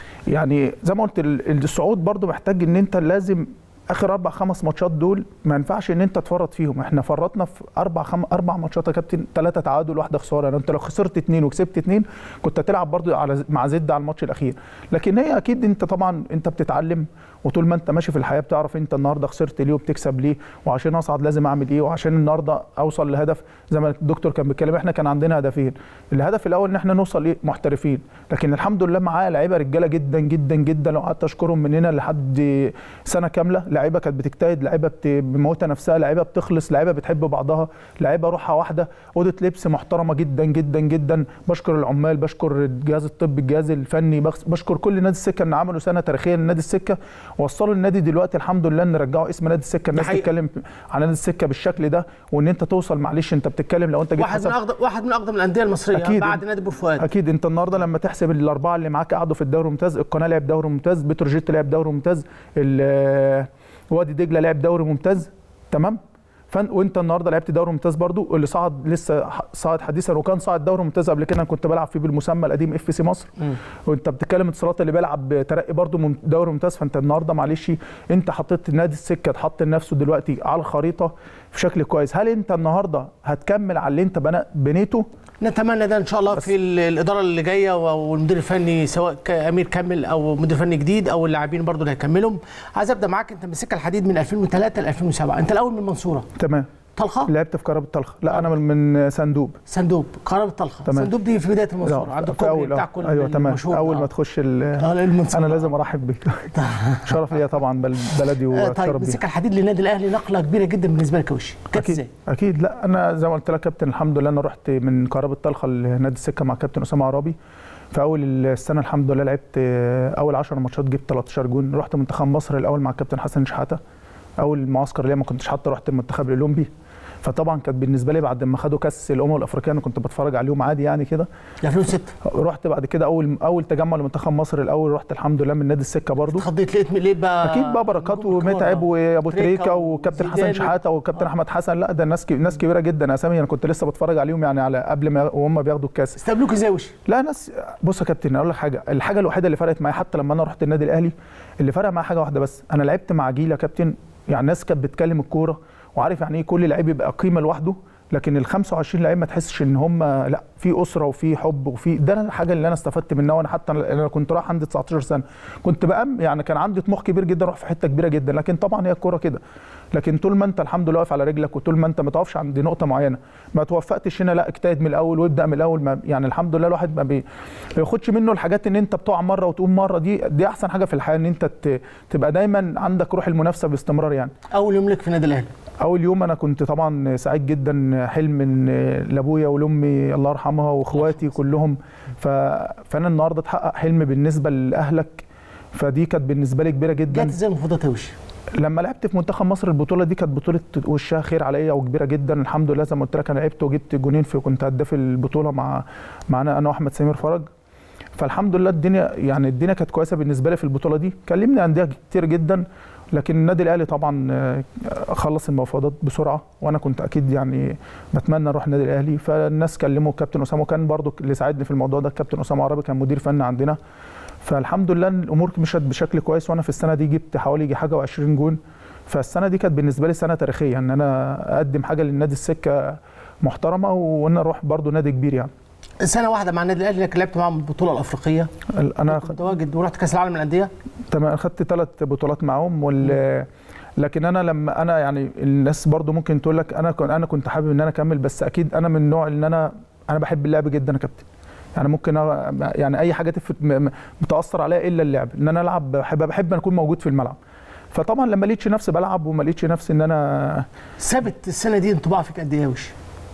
يعني زي ما قلت ال- الصعود برضو محتاج ان انت لازم اخر اربع خمس ماتشات دول ما ينفعش ان انت تفرط فيهم احنا فرطنا في اربع خم... اربع ماتشات يا كابتن ثلاثه تعادل واحده خساره يعني انت لو خسرت اثنين وكسبت اثنين كنت هتلعب برضو على مع زد على الماتش الاخير لكن هي اكيد انت طبعا انت بتتعلم وطول ما انت ماشي في الحياه بتعرف انت النهارده خسرت ليه وبتكسب ليه وعشان اصعد لازم اعمل ايه وعشان النهارده اوصل لهدف زي ما الدكتور كان بيتكلم احنا كان عندنا هدفين الهدف الاول ان احنا نوصل ايه محترفين لكن الحمد لله معايا لعيبه رجاله جدا جدا جدا لو قعدت اشكرهم من هنا لحد سنه كامله لعيبه كانت بتجتهد لعيبه بت- بموتها نفسها لعيبه بتخلص لعيبه بتحب بعضها لعيبه روحها واحده اوضه لبس محترمه جدا جدا جدا بشكر العمال بشكر الجهاز الطبي الجهاز الفني بخ- بشكر كل نادي السكه ان عملوا سنه تاريخيه لنادي السكه وصلوا النادي دلوقتي الحمد لله ان رجعوا اسم نادي السكه الناس حقيقة. تتكلم عن نادي السكه بالشكل ده وان انت توصل معلش انت بتتكلم لو انت جيت واحد من حسب اقدم واحد من اقدم الانديه المصريه أكيد. بعد نادي بور فؤاد اكيد انت النهارده لما تحسب الاربعه اللي معاك قعدوا في الدوري الممتاز القناه لعب دوري ممتاز بتروجيت لعب دوري ممتاز ال- وادي دجله لعب دوري ممتاز تمام فن وانت النهارده لعبت دوري ممتاز برضو اللي صعد لسه ح- صعد حديثا وكان صعد دوري ممتاز قبل كده انا كنت بلعب فيه بالمسمى القديم اف سي مصر وانت بتتكلم اتصالات اللي بيلعب ترقي برضو مم- دوري ممتاز فانت النهارده معلش انت حطيت نادي السكه تحط لنفسه دلوقتي على الخريطه في شكل كويس هل انت النهارده هتكمل على اللي انت بنا- بنيته نتمنى ده ان شاء الله في ال- الاداره اللي جايه والمدير الفني سواء ك- امير كمل او مدير فني جديد او اللاعبين برضو اللي هيكملوا عايز ابدا معاك انت مسك الحديد من 2003 ل 2007 انت الاول من المنصوره تمام طلخه لعبت في كهرباء الطلخه لا انا من من صندوق صندوق قرار الطلخه تمام. صندوق دي في بدايه المنصوره لا، عند في الكوبري أول بتاع آه. كل ايوه تمام المشهور اول آه. ما تخش ال- آه، المنصورة. انا لازم ارحب بيك شرف ليا طبعا بل- بلدي آه، واتشرف طيب بيها مسك الحديد للنادي الاهلي نقله كبيره جدا بالنسبه لك يا وشي كانت اكيد ازاي؟ اكيد لا انا زي ما قلت لك كابتن الحمد لله انا رحت من كهرباء الطلخه لنادي السكه مع كابتن اسامه عرابي في اول السنه الحمد لله لعبت آه، اول 10 ماتشات جبت 13 جون رحت منتخب مصر الاول مع الكابتن حسن شحاته اول معسكر ليا ما كنتش حتى رحت المنتخب الاولمبي فطبعا كانت بالنسبه لي بعد ما خدوا كاس الامم الافريقيه انا كنت بتفرج عليهم عادي يعني كده 2006 رحت بعد كده اول اول تجمع لمنتخب مصر الاول رحت الحمد لله من نادي السكه برضو اتخضيت لقيت لقيت بقى اكيد بقى بركات نجوم كبار، ومتعب آه. وابو تريكة تريكه وكابتن حسن وزيدان. شحاته وكابتن احمد حسن لا ده ناس كي- ناس كبيره جدا اسامي انا كنت لسه بتفرج عليهم يعني على قبل ما وهم بياخدوا الكاس استقبلوك ازاي يا وشي؟ لا ناس بص يا كابتن اقول لك حاجه الحاجه الوحيده اللي فرقت معايا حتى لما انا رحت النادي الاهلي اللي فرق معايا حاجه واحده بس انا لعبت مع جيل يا كابتن يعني الناس كانت بتكلم الكوره وعارف يعني ايه كل لعيب يبقى قيمه لوحده لكن ال 25 لعيب ما تحسش ان هم لا في اسره وفي حب وفي ده الحاجه اللي انا استفدت منها وانا حتى انا كنت رايح عندي 19 سنه كنت بقى يعني كان عندي طموح كبير جدا اروح في حته كبيره جدا لكن طبعا هي الكوره كده لكن طول ما انت الحمد لله واقف على رجلك وطول ما انت ما تقفش عند نقطه معينه ما توفقتش هنا لا اجتهد من الاول وابدا من الاول ما يعني الحمد لله الواحد ما بي- ما بياخدش منه الحاجات ان انت بتقع مره وتقوم مره دي دي احسن حاجه في الحياه ان انت ت- تبقى دايما عندك روح المنافسه باستمرار يعني اول يوم لك في النادي الاهلي اول يوم انا كنت طبعا سعيد جدا حلم من لابويا ولامي الله يرحمها واخواتي كلهم ف... فانا النهارده اتحقق حلم بالنسبه لاهلك فدي كانت بالنسبه لي كبيره جدا جت ازاي المفاوضات يا وشي؟ لما لعبت في منتخب مصر البطوله دي كانت بطوله وشها خير عليا وكبيره جدا الحمد لله زي ما قلت لك انا لعبت وجبت جونين في كنت هداف البطوله مع معانا انا واحمد سمير فرج فالحمد لله الدنيا يعني الدنيا كانت كويسه بالنسبه لي في البطوله دي كلمني انديه كتير جدا لكن النادي الاهلي طبعا آه، خلص المفاوضات بسرعه وانا كنت اكيد يعني بتمنى اروح النادي الاهلي فالناس كلموا الكابتن اسامه وكان برضو اللي ساعدني في الموضوع ده الكابتن اسامه عربي كان مدير فني عندنا فالحمد لله الامور مشت بشكل كويس وانا في السنه دي جبت حوالي يجي حاجه و20 جون فالسنه دي كانت بالنسبه لي سنه تاريخيه ان انا اقدم حاجه للنادي السكه محترمه وان اروح برضو نادي كبير يعني سنه واحده مع النادي الاهلي لكن لعبت معاهم البطوله الافريقيه انا كنت متواجد ورحت كاس العالم للانديه تمام خدت ثلاث بطولات معاهم وال لكن انا لما انا يعني الناس برضو ممكن تقول لك انا كنت انا كنت حابب ان انا اكمل بس اكيد انا من النوع ان انا انا بحب اللعب جدا يا كابتن يعني ممكن أ- يعني اي حاجه تفت م- م- بتاثر عليا الا اللعب ان انا العب بحب بحب ان اكون موجود في الملعب فطبعا لما لقيتش نفسي بلعب وما لقيتش نفسي ان انا ثابت السنه دي انطباع فيك قد ايه يا وشي؟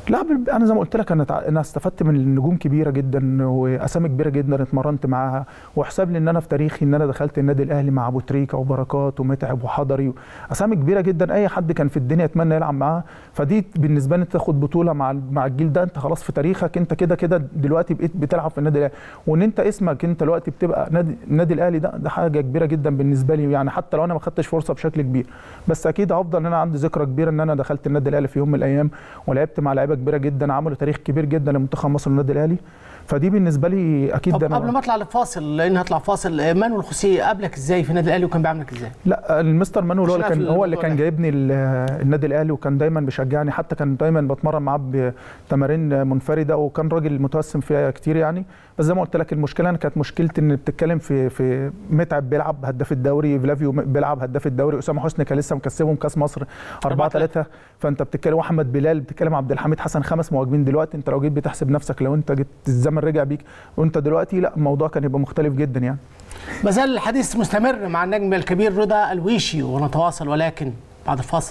لا بال- انا زي ما قلت لك انا تع- انا استفدت من نجوم كبيره جدا واسامي كبيره جدا اتمرنت معاها وحساب لي ان انا في تاريخي ان انا دخلت النادي الاهلي مع ابو تريكه وبركات ومتعب وحضري اسامي كبيره جدا اي حد كان في الدنيا يتمنى يلعب معاها فدي بالنسبه لي انت تاخد بطوله مع ال- مع الجيل ده انت خلاص في تاريخك انت كده كده دلوقتي بقيت بتلعب في النادي الاهلي وان انت اسمك انت دلوقتي بتبقى نادي النادي الاهلي ده ده حاجه كبيره جدا بالنسبه لي يعني حتى لو انا ما خدتش فرصه بشكل كبير بس اكيد هفضل ان انا عندي ذكرى كبيره ان انا دخلت النادي الاهلي في يوم من الايام ولعبت مع لعيبه كبيره جدا عملوا تاريخ كبير جدا لمنتخب مصر والنادي الاهلي فدي بالنسبه لي اكيد طب ده قبل ما اطلع للفاصل لان هطلع فاصل آه، مانويل خوسيه قابلك ازاي في النادي الاهلي وكان بيعاملك ازاي؟ لا المستر مانويل هو اللي خلينا كان في هو اللي الموضوع كان ده. جايبني ال- النادي الاهلي وكان دايما بيشجعني حتى كان دايما بتمرن معاه بتمارين منفرده وكان راجل متوسم فيها كتير يعني بس زي ما قلت لك المشكله انا كانت مشكلتي ان بتتكلم في في متعب بيلعب هداف الدوري فلافيو بيلعب هداف الدوري اسامه حسني كان لسه مكسبهم كاس مصر 4 3 فانت بتتكلم واحمد بلال بتتكلم عبد الحميد حسن خمس مهاجمين دلوقتي انت لو جيت بتحسب نفسك لو انت جيت الزمن رجع بيك وانت دلوقتي لا الموضوع كان يبقى مختلف جدا يعني ما زال الحديث مستمر مع النجم الكبير رضا الويشي ونتواصل ولكن بعد الفاصل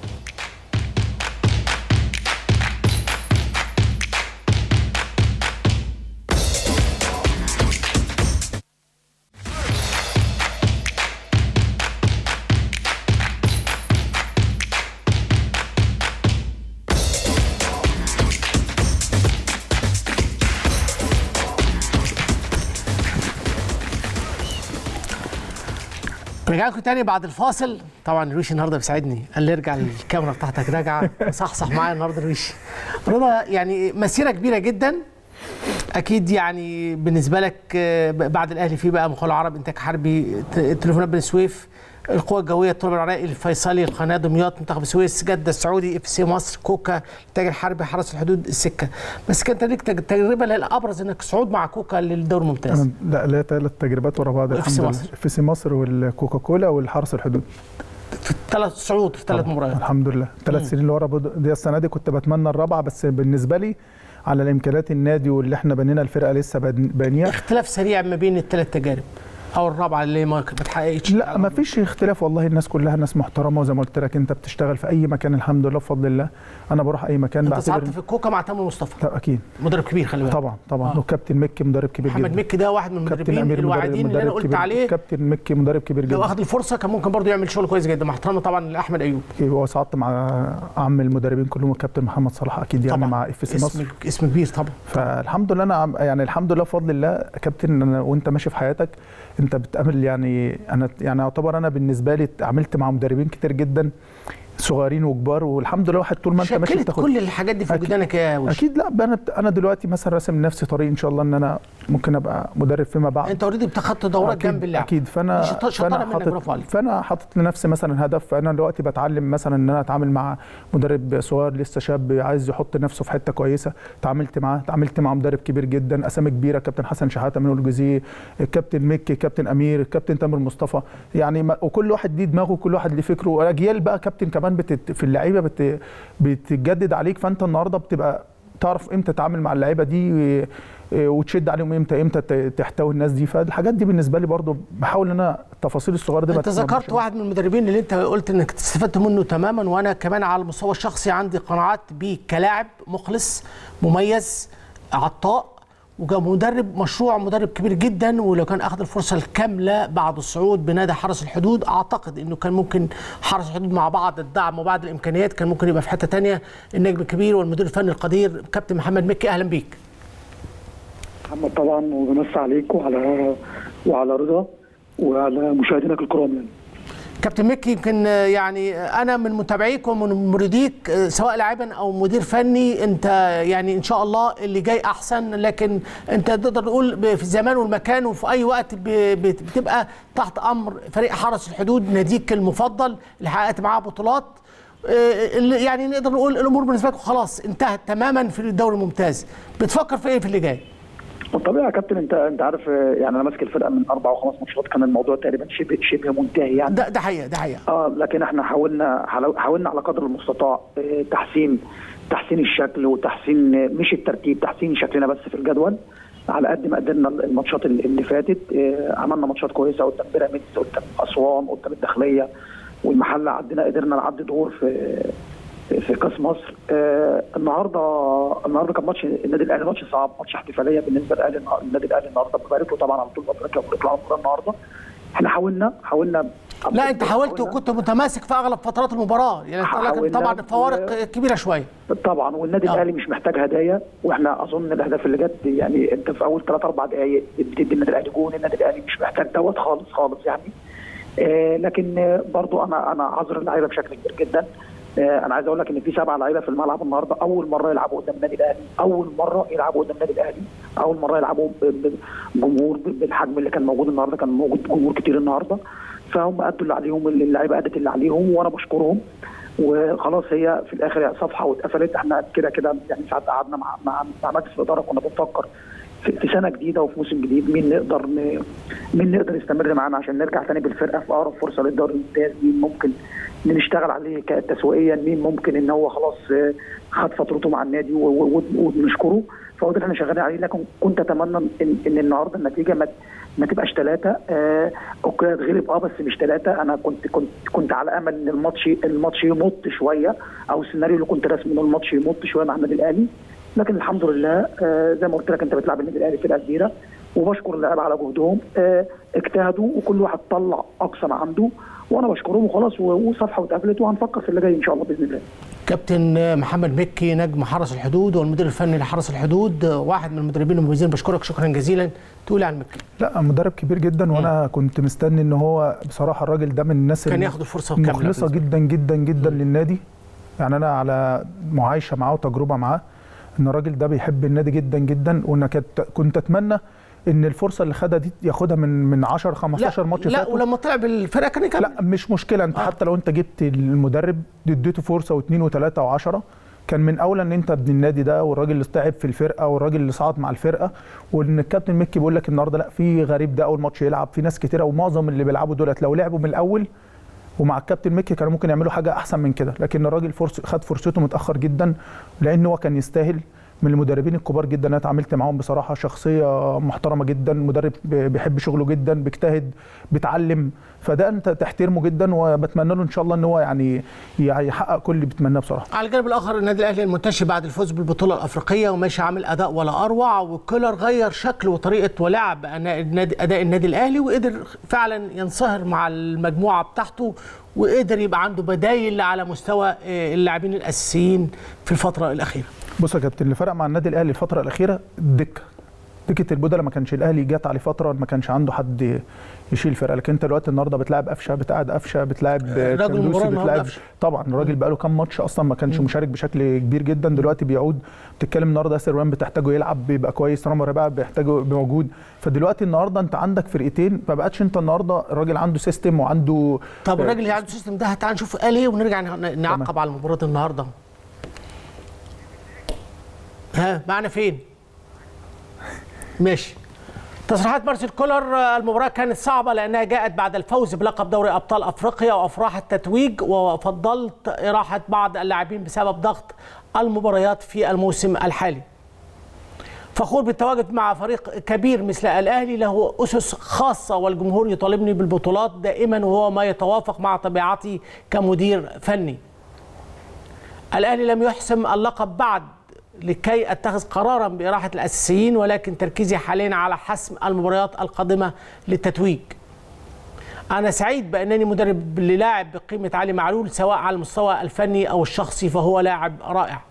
رجع لكم تاني بعد الفاصل طبعا رويشي النهارده بيساعدني قال لي ارجع الكاميرا بتاعتك راجعه صحصح معايا النهارده رويشي رضا يعني مسيره كبيره جدا اكيد يعني بالنسبه لك آه، بعد الاهلي في بقى مخول العرب انتاج حربي ت- تليفونات بني سويف القوى الجويه الطلب العراقي الفيصلي القناه دمياط منتخب السويس جده السعودي اف سي مصر كوكا التاج الحربي حرس الحدود السكه بس كانت ليك تج- تجربه الابرز انك صعود مع كوكا للدور الممتاز أنا لا لا ثلاث تجربات ورا بعض وإف سي الحمد لله مصر. في سي مصر والكوكاكولا والحرس الحدود في ثلاث صعود في ثلاث طبعاً. مباريات الحمد لله ثلاث سنين اللي ورا بعض- دي السنه دي كنت بتمنى الرابعه بس بالنسبه لي على الامكانيات النادي واللي احنا بنينا الفرقه لسه بن- بانيه اختلاف سريع ما بين الثلاث تجارب او الرابعه اللي ما ما اتحققتش لا ما فيش اختلاف والله الناس كلها ناس محترمه وزي ما قلت لك انت بتشتغل في اي مكان الحمد لله بفضل الله انا بروح اي مكان انت بعتبر صعدت في الكوكا مع تامر مصطفى لا اكيد مدرب كبير خلي بالك طبعا طبعا آه. وكابتن مكي مدرب كبير محمد جدا مكي ده واحد من كابتن المدربين امير مدرب, الواعدين اللي انا مدرب قلت كبير عليه كابتن مكي مدرب كبير لو جدا اخذ الفرصه كان ممكن برضه يعمل شغل كويس جدا مع احترامنا طبعا لاحمد ايوب هو صعدت مع عم المدربين كلهم الكابتن محمد صلاح اكيد يعني طبعا مع اف سي مصر اسم اسم كبير طبعا فالحمد لله انا عم- يعني الحمد لله بفضل الله كابتن أنا وانت ماشي في حياتك انت بتقابل يعني انا يعني يعتبر انا بالنسبه لي اتعاملت مع مدربين كتير جدا صغيرين وكبار والحمد لله واحد طول ما انت ماشي شكلت بتاخد كل الحاجات دي في أكيد. وجدانك يا وش اكيد لا انا بت- انا دلوقتي مثلا راسم لنفسي طريق ان شاء الله ان انا ممكن ابقى مدرب فيما بعد انت اوريدي بتاخدت دورات أكيد جنب اللعب اكيد فانا شط- شطارة فانا منك، حاطط برافو عليك. فانا حاطط لنفسي مثلا هدف فانا دلوقتي بتعلم مثلا ان انا اتعامل مع مدرب صغير لسه شاب عايز يحط نفسه في حته كويسه اتعاملت معاه اتعاملت مع مدرب كبير جدا اسامي كبيره كابتن حسن شحاته من الجزيره الكابتن مكي كابتن امير الكابتن تامر مصطفى يعني ما وكل واحد ليه دماغه وكل واحد ليه فكره واجيال بقى كابتن كمان بتت في اللعيبه بت بتتجدد عليك فانت النهارده بتبقى تعرف امتى تتعامل مع اللعيبه دي و- وتشد عليهم امتى امتى ت- تحتوي الناس دي فالحاجات دي بالنسبه لي برضو بحاول ان انا التفاصيل الصغيره دي ما انت تتسربش. ذكرت واحد من المدربين اللي انت قلت انك استفدت منه تماما وانا كمان على المستوى الشخصي عندي قناعات بيه كلاعب مخلص مميز عطاء وكمدرب مشروع مدرب كبير جدا ولو كان اخذ الفرصه الكامله بعد الصعود بنادي حرس الحدود اعتقد انه كان ممكن حرس الحدود مع بعض الدعم وبعض الامكانيات كان ممكن يبقى في حته تانية النجم الكبير والمدير الفني القدير كابتن محمد مكي اهلا بيك محمد طبعا وبمس عليك وعلى وعلى رضا وعلى مشاهدينك الكرام يعني كابتن مكي يمكن آه، يعني آه، انا من متابعيك ومن مريديك آه، سواء لاعبا او مدير فني انت يعني ان شاء الله اللي جاي احسن لكن انت تقدر تقول ب- في الزمان والمكان وفي اي وقت ب- بت- بتبقى تحت امر فريق حرس الحدود ناديك المفضل اللي حققت معاه بطولات آه، اللي يعني نقدر نقول الامور بالنسبه لكم خلاص انتهت تماما في الدوري الممتاز بتفكر في ايه في اللي جاي؟ والطبيعي يا كابتن انت انت عارف آه، يعني انا ماسك الفرقه من اربع وخمس ماتشات كان الموضوع تقريبا شبه شبه منتهي يعني ده ده حقيقه ده حقيقه اه لكن احنا حاولنا حاول- حاولنا على قدر المستطاع آه، تحسين تحسين الشكل وتحسين آه، مش الترتيب تحسين شكلنا بس في الجدول على قد ما قدرنا الماتشات اللي اللي فاتت آه، عملنا ماتشات كويسه قدام بيراميدز قدام اسوان قدام الداخليه والمحله عدينا قدرنا نعدي دور في في في كاس مصر آه النهارده النهارده كان ماتش النادي الاهلي ماتش صعب ماتش احتفاليه بالنسبه للاهلي النهار- النادي الاهلي النهارده ببارك له طبعا على طول افريقيا وبارك له على المباراه النهارده احنا حاولنا حاولنا لا انت حاولت حاولنا- وكنت متماسك في اغلب فترات المباراه يعني انت لكن حاولنا طبعا فوارق و- كبيره شويه طبعا والنادي آه. الاهلي مش محتاج هدايا واحنا اظن الاهداف اللي جت يعني انت في اول ثلاث اربع دقائق بتدي النادي الاهلي جون النادي الاهلي مش محتاج دوت خالص خالص يعني آه لكن آه، برضو انا انا عذر اللعيبه بشكل كبير جدا آه انا عايز اقول لك ان في سبعه لعيبه في الملعب النهارده اول مره يلعبوا قدام النادي الاهلي اول مره يلعبوا قدام النادي الاهلي اول مره يلعبوا ب- بجمهور ب- بالحجم اللي كان موجود النهارده كان موجود جمهور كتير النهارده فهم ادوا اللي عليهم اللعيبه ادت اللي عليهم وانا بشكرهم وخلاص هي في الاخر يعني صفحه واتقفلت احنا كده كده يعني ساعات قعدنا مع مع مع مجلس الاداره كنا بنفكر في في سنه جديده وفي موسم جديد مين نقدر ن... مين نقدر يستمر معانا عشان نرجع تاني بالفرقه في اقرب فرصه للدوري الممتاز مين ممكن نشتغل عليه ك- تسويقيا مين ممكن ان هو خلاص آه، خد فترته مع النادي و- و- و- وبنشكره فهو ده اللي احنا شغالين عليه لكن كنت اتمنى ان, إن النهارده النتيجه ما ما تبقاش ثلاثه آه اوكي اتغلب اه بس مش ثلاثه انا كنت كنت كنت على امل ان الماتش الماتش يمط شويه او السيناريو اللي كنت راسمه ان الماتش يمط شويه مع النادي الاهلي لكن الحمد لله آه زي ما قلت لك انت بتلعب النادي الاهلي فرقه كبيره وبشكر اللعيبه على جهدهم آه اجتهدوا وكل واحد طلع اقصى ما عنده وانا بشكرهم وخلاص و- وصفحه واتقفلت وهنفكر في اللي جاي ان شاء الله باذن الله كابتن محمد مكي نجم حرس الحدود والمدير الفني لحرس الحدود واحد من المدربين المميزين بشكرك شكرا جزيلا تقولي عن مكي لا مدرب كبير جدا وانا كنت مستني ان هو بصراحه الراجل ده من الناس كان اللي ياخد الفرصة كاملة مخلصه بالنسبة جدا جدا جدا للنادي يعني انا على معايشه معاه وتجربه معاه ان الراجل ده بيحب النادي جدا جدا وانا كنت كنت اتمنى ان الفرصه اللي خدها دي ياخدها من من 10 15 ماتش لا فاتوا ولما طلع بالفرقه كان يكمل لا مش مشكله انت آه. حتى لو انت جبت المدرب اديته فرصه واثنين وثلاثه وعشرة كان من اولى ان انت ابن النادي ده والراجل اللي تعب في الفرقه والراجل اللي صعد مع الفرقه وان الكابتن مكي بيقول لك النهارده لا في غريب ده اول ماتش يلعب في ناس كتيره ومعظم اللي بيلعبوا دولت لو لعبوا من الاول ومع الكابتن مكي كانوا ممكن يعملوا حاجه احسن من كده لكن الراجل فرص خد فرصته متاخر جدا لان هو كان يستاهل من المدربين الكبار جدا انا اتعاملت معاهم بصراحه شخصيه محترمه جدا مدرب بيحب شغله جدا بيجتهد بيتعلم فده انت تحترمه جدا وبتمنى له ان شاء الله ان هو يعني يحقق كل اللي بيتمناه بصراحه على الجانب الاخر النادي الاهلي المنتشر بعد الفوز بالبطوله الافريقيه وماشي عامل اداء ولا اروع وكولر غير شكل وطريقه ولعب النادي اداء النادي الاهلي وقدر فعلا ينصهر مع المجموعه بتاعته وقدر يبقى عنده بدايل على مستوى آه، اللاعبين الاساسيين في الفتره الاخيره بص يا كابتن اللي فرق مع النادي الاهلي الفتره الاخيره الدكه دكه البودلة ما كانش الاهلي جات عليه فتره ما كانش عنده حد يشيل الفرقه لكن انت دلوقتي النهارده بتلاعب قفشه بتقعد قفشه بتلاعب راجل كندوسي، المباراة النهاردة بتلاعب قفشة. طبعا الراجل بقى له كام ماتش اصلا ما كانش مشارك بشكل كبير جدا دلوقتي بيعود بتتكلم النهارده ياسر وان بتحتاجه يلعب بيبقى كويس رامي ربيعه بيحتاجه يبقى موجود فدلوقتي النهارده انت عندك فرقتين ما بقتش انت النهارده الراجل عنده سيستم وعنده طب الراجل اللي عنده السيستم ده تعال نشوف قال ايه ونرجع ن- نعقب على مباراه النهارده ها معنا فين ماشي تصريحات مارسيل كولر آه، المباراة كانت صعبة لأنها جاءت بعد الفوز بلقب دوري أبطال أفريقيا وأفراح التتويج وفضلت إراحة بعض اللاعبين بسبب ضغط المباريات في الموسم الحالي فخور بالتواجد مع فريق كبير مثل الأهلي له أسس خاصة والجمهور يطالبني بالبطولات دائما وهو ما يتوافق مع طبيعتي كمدير فني الأهلي لم يحسم اللقب بعد لكي اتخذ قرارا باراحه الاساسيين ولكن تركيزي حاليا على حسم المباريات القادمه للتتويج. انا سعيد بانني مدرب للاعب بقيمه علي معلول سواء على المستوى الفني او الشخصي فهو لاعب رائع.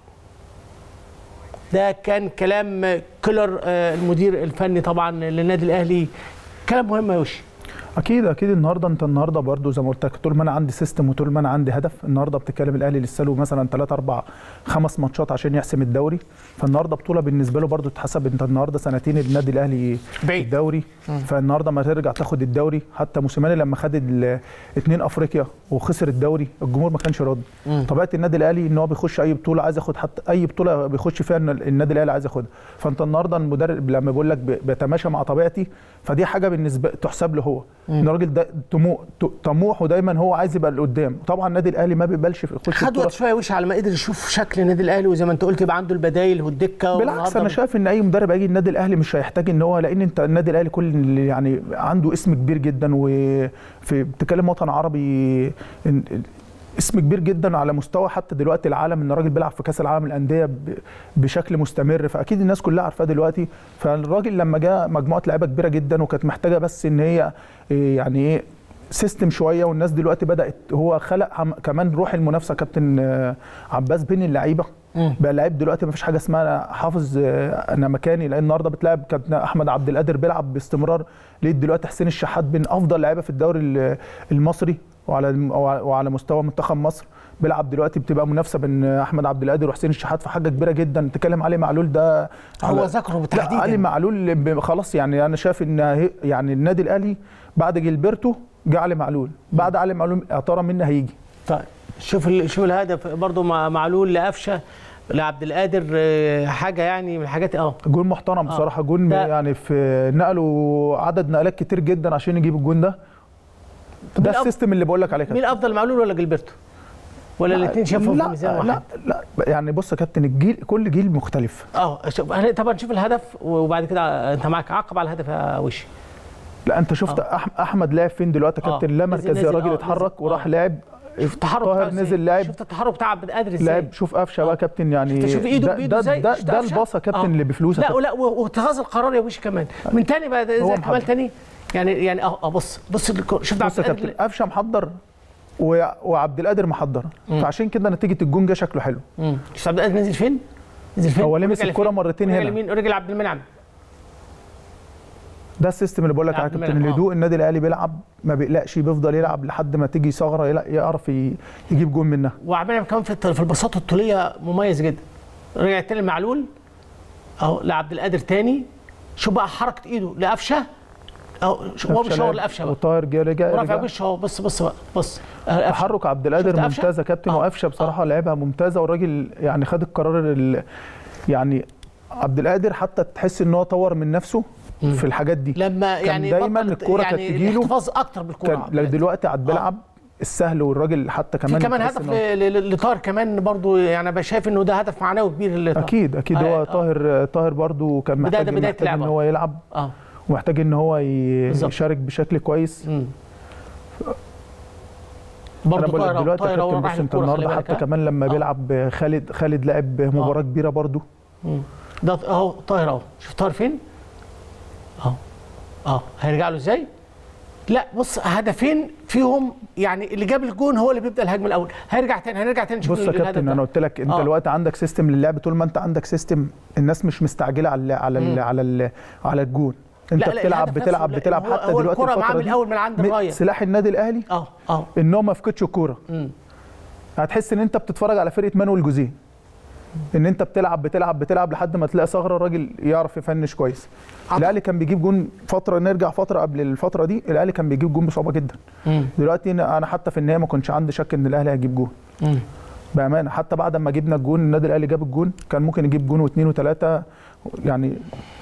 ده كان كلام كولر آه، المدير الفني طبعا للنادي الاهلي كلام مهم يا يوشي. اكيد اكيد النهارده انت النهارده برضو زي ما قلت لك طول ما انا عندي سيستم وطول ما انا عندي هدف النهارده بتتكلم الاهلي لسه له مثلا 3 4 5 ماتشات عشان يحسم الدوري فالنهارده بطوله بالنسبه له برضو تتحسب انت النهارده سنتين النادي الاهلي بعيد. الدوري فالنهارده ما ترجع تاخد الدوري حتى موسيماني لما خد ال- اتنين افريقيا وخسر الدوري الجمهور ما كانش راضي طبيعه النادي الاهلي ان هو بيخش اي بطوله عايز ياخد حتى اي بطوله بيخش فيها إن النادي الاهلي عايز ياخدها فانت النهارده المدرب لما بيقول لك بي- بيتماشى مع طبيعتي فدي حاجه بالنسبه تحسب له هو ان الراجل ده طموح طموح ودايما هو عايز يبقى لقدام طبعا النادي الاهلي ما بيقبلش في يخش خد بطوله وقت شويه يا وش على ما قدر يشوف شكل النادي الاهلي وزي ما انت قلت يبقى عنده البدايل والدكه بالعكس والنهاردة- انا شايف ان اي مدرب هيجي النادي الاهلي مش هيحتاج ان هو لان انت النادي الاهلي كل اللي يعني عنده اسم كبير جدا وفي بتتكلم وطن عربي إن- اسم كبير جدا على مستوى حتى دلوقتي العالم ان الراجل بيلعب في كاس العالم للانديه ب- بشكل مستمر فاكيد الناس كلها عارفاه دلوقتي فالراجل لما جاء مجموعه لعيبه كبيره جدا وكانت محتاجه بس ان هي إيه يعني ايه سيستم شويه والناس دلوقتي بدات هو خلق عم- كمان روح المنافسه كابتن آه، عباس بين اللعيبه بقى لعيب دلوقتي ما فيش حاجه اسمها أنا حافظ آه، انا مكاني لان النهارده بتلعب كابتن احمد عبد القادر بيلعب باستمرار لقيت دلوقتي حسين الشحات بين افضل لعيبه في الدوري ال- المصري وعلى وعلى مستوى منتخب مصر بيلعب دلوقتي بتبقى منافسه بين احمد عبد القادر وحسين الشحات في حاجه كبيره جدا تتكلم علي معلول ده هو على- ذكره لا بالتحديد علي يعني. معلول ب- خلاص يعني انا شايف ان هي- يعني النادي الاهلي بعد جilberto جه علي معلول بعد علي معلول يا ترى مين هيجي طيب شوف ال- شوف الهدف برضه مع معلول لقفشه لعبد القادر آه، حاجه يعني من الحاجات اه جون محترم بصراحه جون ده- يعني في نقلوا عدد نقلات كتير جدا عشان يجيب الجون ده مين ده الأف- السيستم اللي بقول لك عليه مين افضل معلول ولا جilberto ولا الاثنين شافوا في لا ميزان واحد لا لا يعني بص يا كابتن الجيل كل جيل مختلف اه شوف هن- طبعا نشوف الهدف وبعد كده انت معاك عقب على الهدف يا وشي لا انت شفت أح احمد لعب فين دلوقتي يا آه. كابتن لا نزل- مركزي نزل، الراجل آه، اتحرك نزل. وراح آه. لعب شوف التحرك طاهر بتاعه إزاي. نزل لعب. شفت التحرك بتاع عبد القادر ازاي لعب شوف قفشه بقى كابتن يعني شوف ايده ده بايده ده ازاي ده, شفت ده قفشة؟ الباصه يا كابتن آه. اللي بفلوس يا لا كابتن. ولا واتخاذ القرار يا وشي كمان من تاني بقى ده هو زي محضر. كمال تاني يعني يعني اه آه، بص بص الكرة. شفت بص عبد يا القادر كابتن قفشه محضر و- وعبد القادر محضر فعشان كده نتيجه الجون جه شكله حلو مم. شفت عبد القادر نزل فين؟ نزل فين؟ هو لمس ورجع الكرة لفين؟ مرتين ورجع هنا. لمين؟ ورجع لعبد المنعم ده السيستم اللي بقول لك عليه عبد كابتن المنعم، آه. الهدوء النادي الاهلي بيلعب ما بيقلقش بيفضل يلعب لحد ما تيجي ثغره يلا- يعرف ي- يجيب جون منها وعبد المنعم كمان في الت- في البساطه الطوليه مميز جدا رجع تاني معلول اهو لعبد القادر تاني شوف بقى حركه ايده لقفشه اهو شوف هو قفشة بيشاور لعب لقفشه بقى وطاهر جه رجع ورافع رجع. وشه اهو بص بص بقى بص آه، قفشة. تحرك عبد القادر شفت قفشة؟ ممتاز يا كابتن آه. وقفشه بصراحه لعبها ممتازه والراجل يعني خد القرار ال- يعني عبد القادر حتى تحس ان هو طور من نفسه في الحاجات دي لما كان يعني دايما بطلت الكرة يعني كانت تجيله. الاحتفاظ اكتر بالكره كان لو دلوقتي عاد بيلعب السهل والراجل حتى في كمان كمان تحس هدف إن هو- ل- ل- لطاهر كمان برضو يعني انا شايف انه ده هدف معنوي كبير لطاهر اكيد اكيد آه، هو آه. طاهر طاهر برضو كان بداية- محتاج بداية محتاج ان لعبه. هو يلعب اه ومحتاج ان هو ي- بالظبط. يشارك بشكل كويس مم. انا برضو بقول لك طاهر دلوقتي يا طاهر أهو كابتن راح بص انت للكرة، خلي النهارده بالك، حتى آه. كمان لما آه. بيلعب خالد خالد لعب مباراه كبيره برضو مم. ده اهو طاهر اهو شوف طاهر فين اهو اه هيرجع له ازاي لا بص هدفين فيهم يعني اللي جاب الجون هو اللي بيبدا الهجمه الاول هيرجع تاني هنرجع تاني نشوف بص يا الهدف كابتن ده. انا قلت لك انت آه. دلوقتي عندك سيستم للعب طول ما انت عندك سيستم الناس مش مستعجله على ال على ال على ال على الجون انت لا، لا، بتلعب الهدف بتلعب نفسه، بتلعب هو- حتى هو دلوقتي الكرة معاه الفتره من دي الأول من عند م- الراية. سلاح النادي الاهلي اه اه ان هو ما يفقدش الكوره مم. هتحس ان انت بتتفرج على فرقه مانويل جوزيه ان انت بتلعب بتلعب بتلعب لحد ما تلاقي ثغره الراجل يعرف يفنش كويس عطى. الاهلي كان بيجيب جون فتره نرجع فتره قبل الفتره دي الاهلي كان بيجيب جون بصعوبه جدا مم. دلوقتي انا أنا حتى في النهايه ما كنتش عندي شك ان الاهلي هيجيب جون مم. بامانه حتى بعد ما جبنا الجون النادي الاهلي جاب الجون كان ممكن يجيب جون واثنين وثلاثه يعني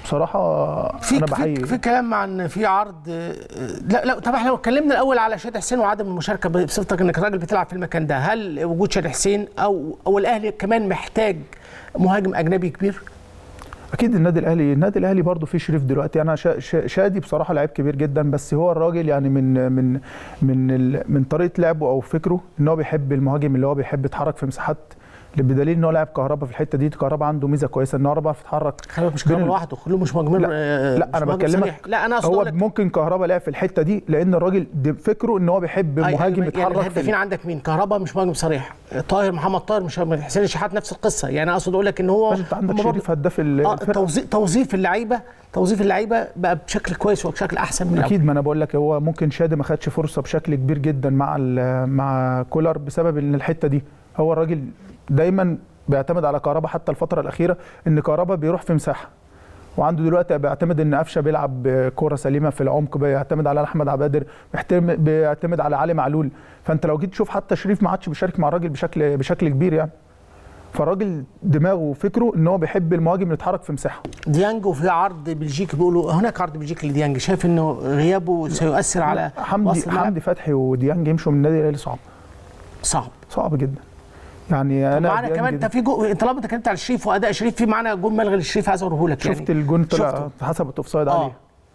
بصراحه في انا في, بحيي في كلام عن في عرض آه، لا لا طبعا احنا اتكلمنا الاول على شادي حسين وعدم المشاركه بصفتك انك راجل بتلعب في المكان ده هل وجود شادي حسين او او الاهلي كمان محتاج مهاجم اجنبي كبير؟ اكيد النادي الاهلي النادي الاهلي برضه فيه شريف دلوقتي انا شا شا شادي بصراحه لعيب كبير جدا بس هو الراجل يعني من من من ال من طريقه لعبه او فكره ان هو بيحب المهاجم اللي هو بيحب يتحرك في مساحات بدليل ان هو لاعب كهربا في الحته دي كهربا عنده ميزه كويسه ان هو بيعرف يتحرك خلي بالك مش بين كهربا ال- لوحده كلهم مش مهاجمين لا, آه، لا مش انا مهاجم بكلمك صريح. لا انا اقصد هو أقول لك ممكن كهربا لعب في الحته دي لان الراجل دي فكره ان هو بيحب أي- مهاجم يعني يتحرك في الهدافين عندك مين؟ كهربا مش مهاجم صريح طاهر محمد طاهر مش حسين الشحات نفس القصه يعني اقصد اقول لك ان هو بس انت عندك هم برضه- شريف هداف ال- اه الفرقه توظيف توظيف اللعيبه توظيف اللعيبه بقى بشكل كويس وبشكل احسن من الأول. اكيد ما انا بقول لك هو ممكن شادي ما خدش فرصه بشكل كبير جدا مع ال- مع كولر بسبب ان الحته دي هو الراجل دايما بيعتمد على كهربا حتى الفتره الاخيره ان كهربا بيروح في مساحه وعنده دلوقتي بيعتمد ان قفشه بيلعب كوره سليمه في العمق بيعتمد على احمد عبادر بيحترم- بيعتمد على علي معلول فانت لو جيت تشوف حتى شريف ما عادش بيشارك مع الراجل بشكل بشكل كبير يعني فالراجل دماغه وفكره ان هو بيحب المهاجم اللي يتحرك في مساحه ديانج وفي عرض بلجيكي بيقولوا هناك عرض بلجيكي لديانج شايف انه غيابه سيؤثر على حمدي وصل الملعب؟ حمدي فتحي وديانج يمشوا من النادي الاهلي صعب صعب صعب جدا يعني انا معانا ديانج كمان انت ده- في جو طالما انت اتكلمت على شريف واداء شريف في معانا جون ملغي للشريف عايز اوريه لك شفت الجون طلع شفته. حسبت اوفسايد آه. عليه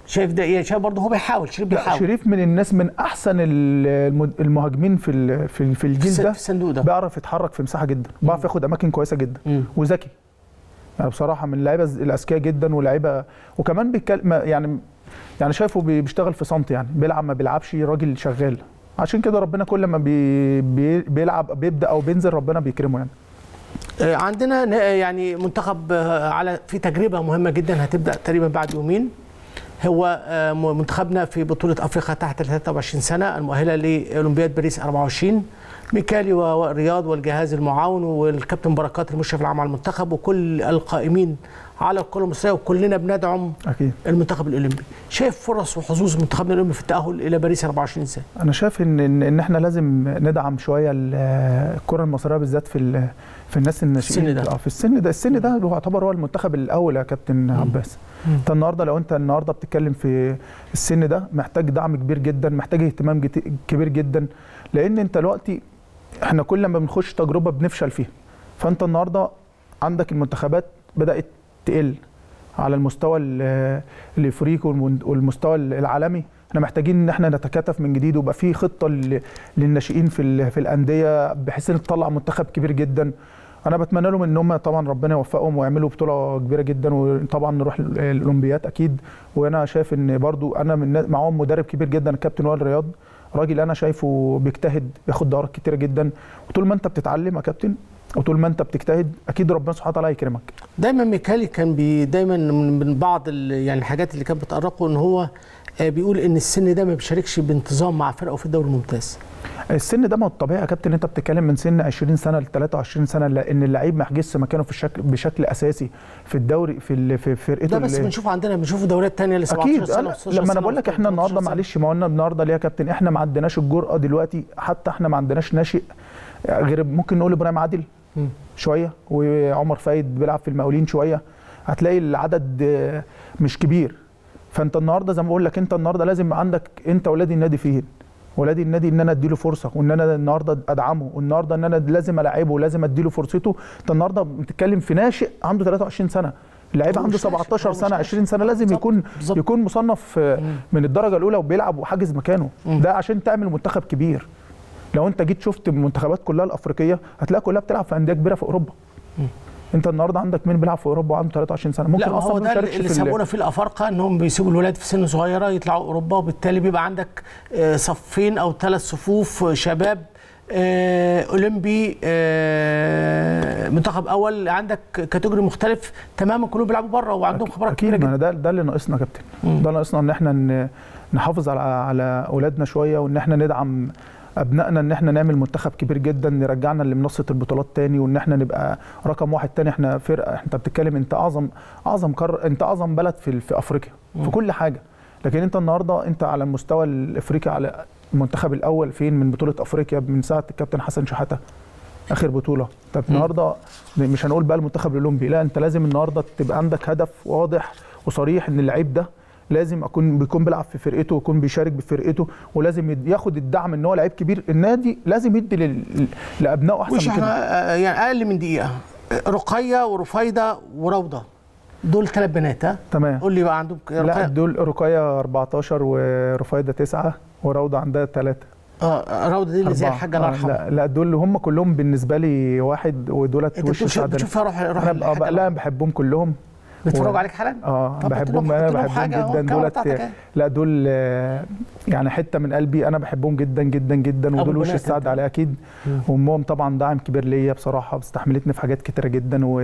شايف ده يعني شايف برضه هو بيحاول شريف لا بيحاول شريف من الناس من احسن ال- الم- المهاجمين في ال- في ال- في الجيل الس- ده في الصندوق ده. بيعرف يتحرك في مساحه جدا بيعرف ياخد اماكن كويسه جدا مم. وذكي يعني بصراحه من اللعيبه الز- الاذكياء جدا ولاعيبه وكمان بيتكلم يعني يعني شايفه بي- بيشتغل في صمت يعني بيلعب ما بيلعبش راجل شغال عشان كده ربنا كل ما بي بي بيلعب بيبدا او بينزل ربنا بيكرمه يعني آه، عندنا ن- آه، يعني منتخب آه، على في تجربه مهمه جدا هتبدا تقريبا بعد يومين هو آه، م- منتخبنا في بطوله افريقيا تحت 23 سنه المؤهله لاولمبياد باريس 24 ميكالي و- ورياض والجهاز المعاون والكابتن بركات المشرف العام على المنتخب وكل القائمين على الكره المصريه وكلنا بندعم اكيد المنتخب الاولمبي شايف فرص وحظوظ منتخبنا الاولمبي في التاهل الى باريس 24 سنه انا شايف ان ان, إن احنا لازم ندعم شويه ال- الكره المصريه بالذات في ال- في الناس الناشئين السن ده. اه في السن ده السن ده هو يعتبر هو المنتخب الاول يا كابتن عباس انت النهارده لو انت النهارده بتتكلم في السن ده محتاج دعم كبير جدا محتاج اهتمام جت- كبير جدا لان انت دلوقتي احنا كل ما بنخش تجربه بنفشل فيها فانت النهارده عندك المنتخبات بدات تقل على المستوى ال- الافريقي والمن- والمستوى العالمي احنا محتاجين ان احنا نتكاتف من جديد ويبقى في خطه لل- للناشئين في ال- في الانديه بحيث ان تطلع منتخب كبير جدا انا بتمنى لهم ان هم طبعا ربنا يوفقهم ويعملوا بطوله كبيره جدا وطبعا نروح ال- الاولمبياد اكيد وانا شايف ان برضو انا من الناس- معاهم مدرب كبير جدا الكابتن وائل رياض راجل انا شايفه بيجتهد بياخد دورات كتيره جدا وطول ما انت بتتعلم يا كابتن وطول ما انت بتجتهد اكيد ربنا سبحانه وتعالى هيكرمك دايما ميكالي كان بي دايما من من بعض ال- يعني الحاجات اللي كانت بتقرقه ان هو آه، بيقول ان السن ده ما بيشاركش بانتظام مع فرقه في الدوري الممتاز السن ده ما هو الطبيعي يا كابتن انت بتتكلم من سن 20 سنه ل 23 سنه لان اللعيب ما يحجزش مكانه في الشكل بشكل اساسي في الدوري في ال- في فرقته ده بس ال- بنشوفه عندنا بنشوفه دوريات تانية ل 17 اكيد سنه أنا و16 لما سنة انا بقول لك احنا و18 النهارده سنة. معلش ما قلنا النهارده ليه يا كابتن احنا ما عندناش الجرأه دلوقتي حتى احنا ما عندناش ناشئ غير ممكن نقول ابراهيم عادل مم. شويه وعمر فايد بيلعب في المقاولين شويه هتلاقي العدد آه، مش كبير فانت النهارده زي ما بقول لك انت النهارده لازم عندك انت ولادي النادي فين ولادي النادي ان انا اديله فرصه وان انا النهارده ادعمه والنهارده ان انا لازم العبه ولازم اديله فرصته انت النهارده بتتكلم في ناشئ عنده 23 سنه لعيب هو عنده مش ناشئ، 17 هو مش سنه ناشئ. 20 سنه لازم بالظبط، يكون بالظبط. يكون مصنف آه، من الدرجه الاولى وبيلعب وحاجز مكانه ده عشان تعمل منتخب كبير لو انت جيت شفت المنتخبات كلها الافريقيه هتلاقي كلها بتلعب في انديه كبيره في اوروبا انت النهارده عندك مين بيلعب في اوروبا وعنده 23 سنه ممكن لا ما اصلا هو ما ده يشاركش اللي في ال- سابونا فيه الافارقه انهم بيسيبوا الولاد في سن صغيره يطلعوا اوروبا وبالتالي بيبقى عندك آه، صفين او ثلاث صفوف آه، شباب آه، اولمبي آه، منتخب اول عندك كاتيجوري مختلف تماما كلهم بيلعبوا بره وعندهم خبرات كبيره اكيد ما جدا أنا ده ده اللي ناقصنا يا كابتن ده ناقصنا ان احنا ن- نحافظ على على اولادنا شويه وان احنا ندعم ابنائنا ان احنا نعمل منتخب كبير جدا نرجعنا لمنصه البطولات تاني وان احنا نبقى رقم واحد تاني احنا فرقه انت بتتكلم انت اعظم اعظم قار انت اعظم بلد في في افريقيا في كل حاجه لكن انت النهارده انت على المستوى الافريقي على المنتخب الاول فين من بطوله افريقيا من ساعه الكابتن حسن شحاته اخر بطوله طب النهارده مش هنقول بقى المنتخب الاولمبي لا انت لازم النهارده تبقى عندك هدف واضح وصريح ان اللعيب ده لازم اكون بيكون بيلعب في فرقته ويكون بيشارك بفرقته ولازم يد- ياخد الدعم ان هو لعيب كبير النادي لازم يدي لل- لابنائه احسن مش من احنا كده آه، يعني اقل من دقيقه آه، رقيه ورفايده وروضه دول ثلاث بنات ها تمام قول لي بقى عندهم ك- لا رقية دول رقيه 14 ورفايده 9 وروضه عندها 3 اه روضه دي اللي زي الحاجه الله يرحمها لا لا دول هم كلهم بالنسبه لي واحد ودولت انت وش بتشوف السعاده بتشوفها روح روح انا الحاجة بقى لا الله. بحبهم كلهم بيتفرجوا و- عليك حالا اه طب بحبهم حط لهم- انا حط لهم بحبهم حاجة، هو جدا الكاميرا دولت بتاعتك اهي. لا دول آه، يعني حته من قلبي انا بحبهم جدا جدا جدا أبو ودول وش البنات السعد أنت. عليه اكيد وامهم طبعا دعم كبير ليا بصراحه استحملتني في حاجات كتيره جدا و...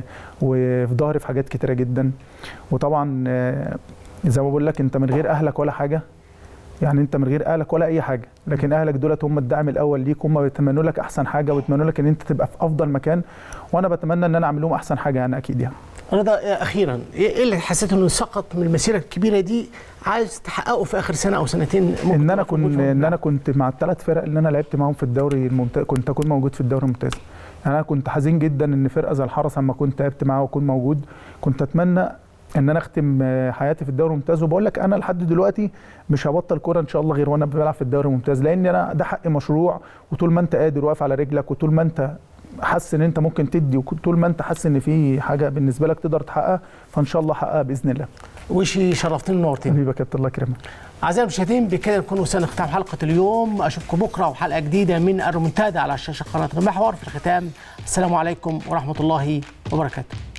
وفي ظهري في حاجات كتيره جدا وطبعا آه، زي ما بقول لك انت من غير اهلك ولا حاجه يعني انت من غير اهلك ولا اي حاجه لكن اهلك دولت هم الدعم الاول ليك هم بيتمنوا لك احسن حاجه وبيتمنوا لك ان انت تبقى في افضل مكان وانا بتمنى ان انا اعمل لهم احسن حاجه يعني اكيد يعني رضا آه، اخيرا ايه إيه اللي حسيت انه سقط من المسيره الكبيره دي عايز تحققه في اخر سنه او سنتين ممكن ان انا تبقى موجود كنت فيهم؟ ان انا كنت مع الثلاث فرق اللي انا لعبت معاهم في الدوري الممتاز كنت اكون موجود في الدوري الممتاز يعني انا كنت حزين جدا ان فرقه زي الحرس اما كنت لعبت معاه واكون موجود كنت اتمنى ان انا اختم آه، حياتي في الدوري الممتاز وبقول لك انا لحد دلوقتي مش هبطل كوره ان شاء الله غير وانا بلعب في الدوري الممتاز لان انا ده حق مشروع وطول ما انت قادر واقف على رجلك وطول ما انت حاسس ان انت ممكن تدي وطول ما انت حاسس ان في حاجه بالنسبه لك تقدر تحققها فان شاء الله حققها باذن الله وشي شرفتني ونورتني حبيبي يا كابتن الله يكرمك اعزائي المشاهدين بكده نكون وصلنا لختام حلقه اليوم اشوفكم بكره وحلقه جديده من الرومنتادا على شاشه قناه المحور في الختام السلام عليكم ورحمه الله وبركاته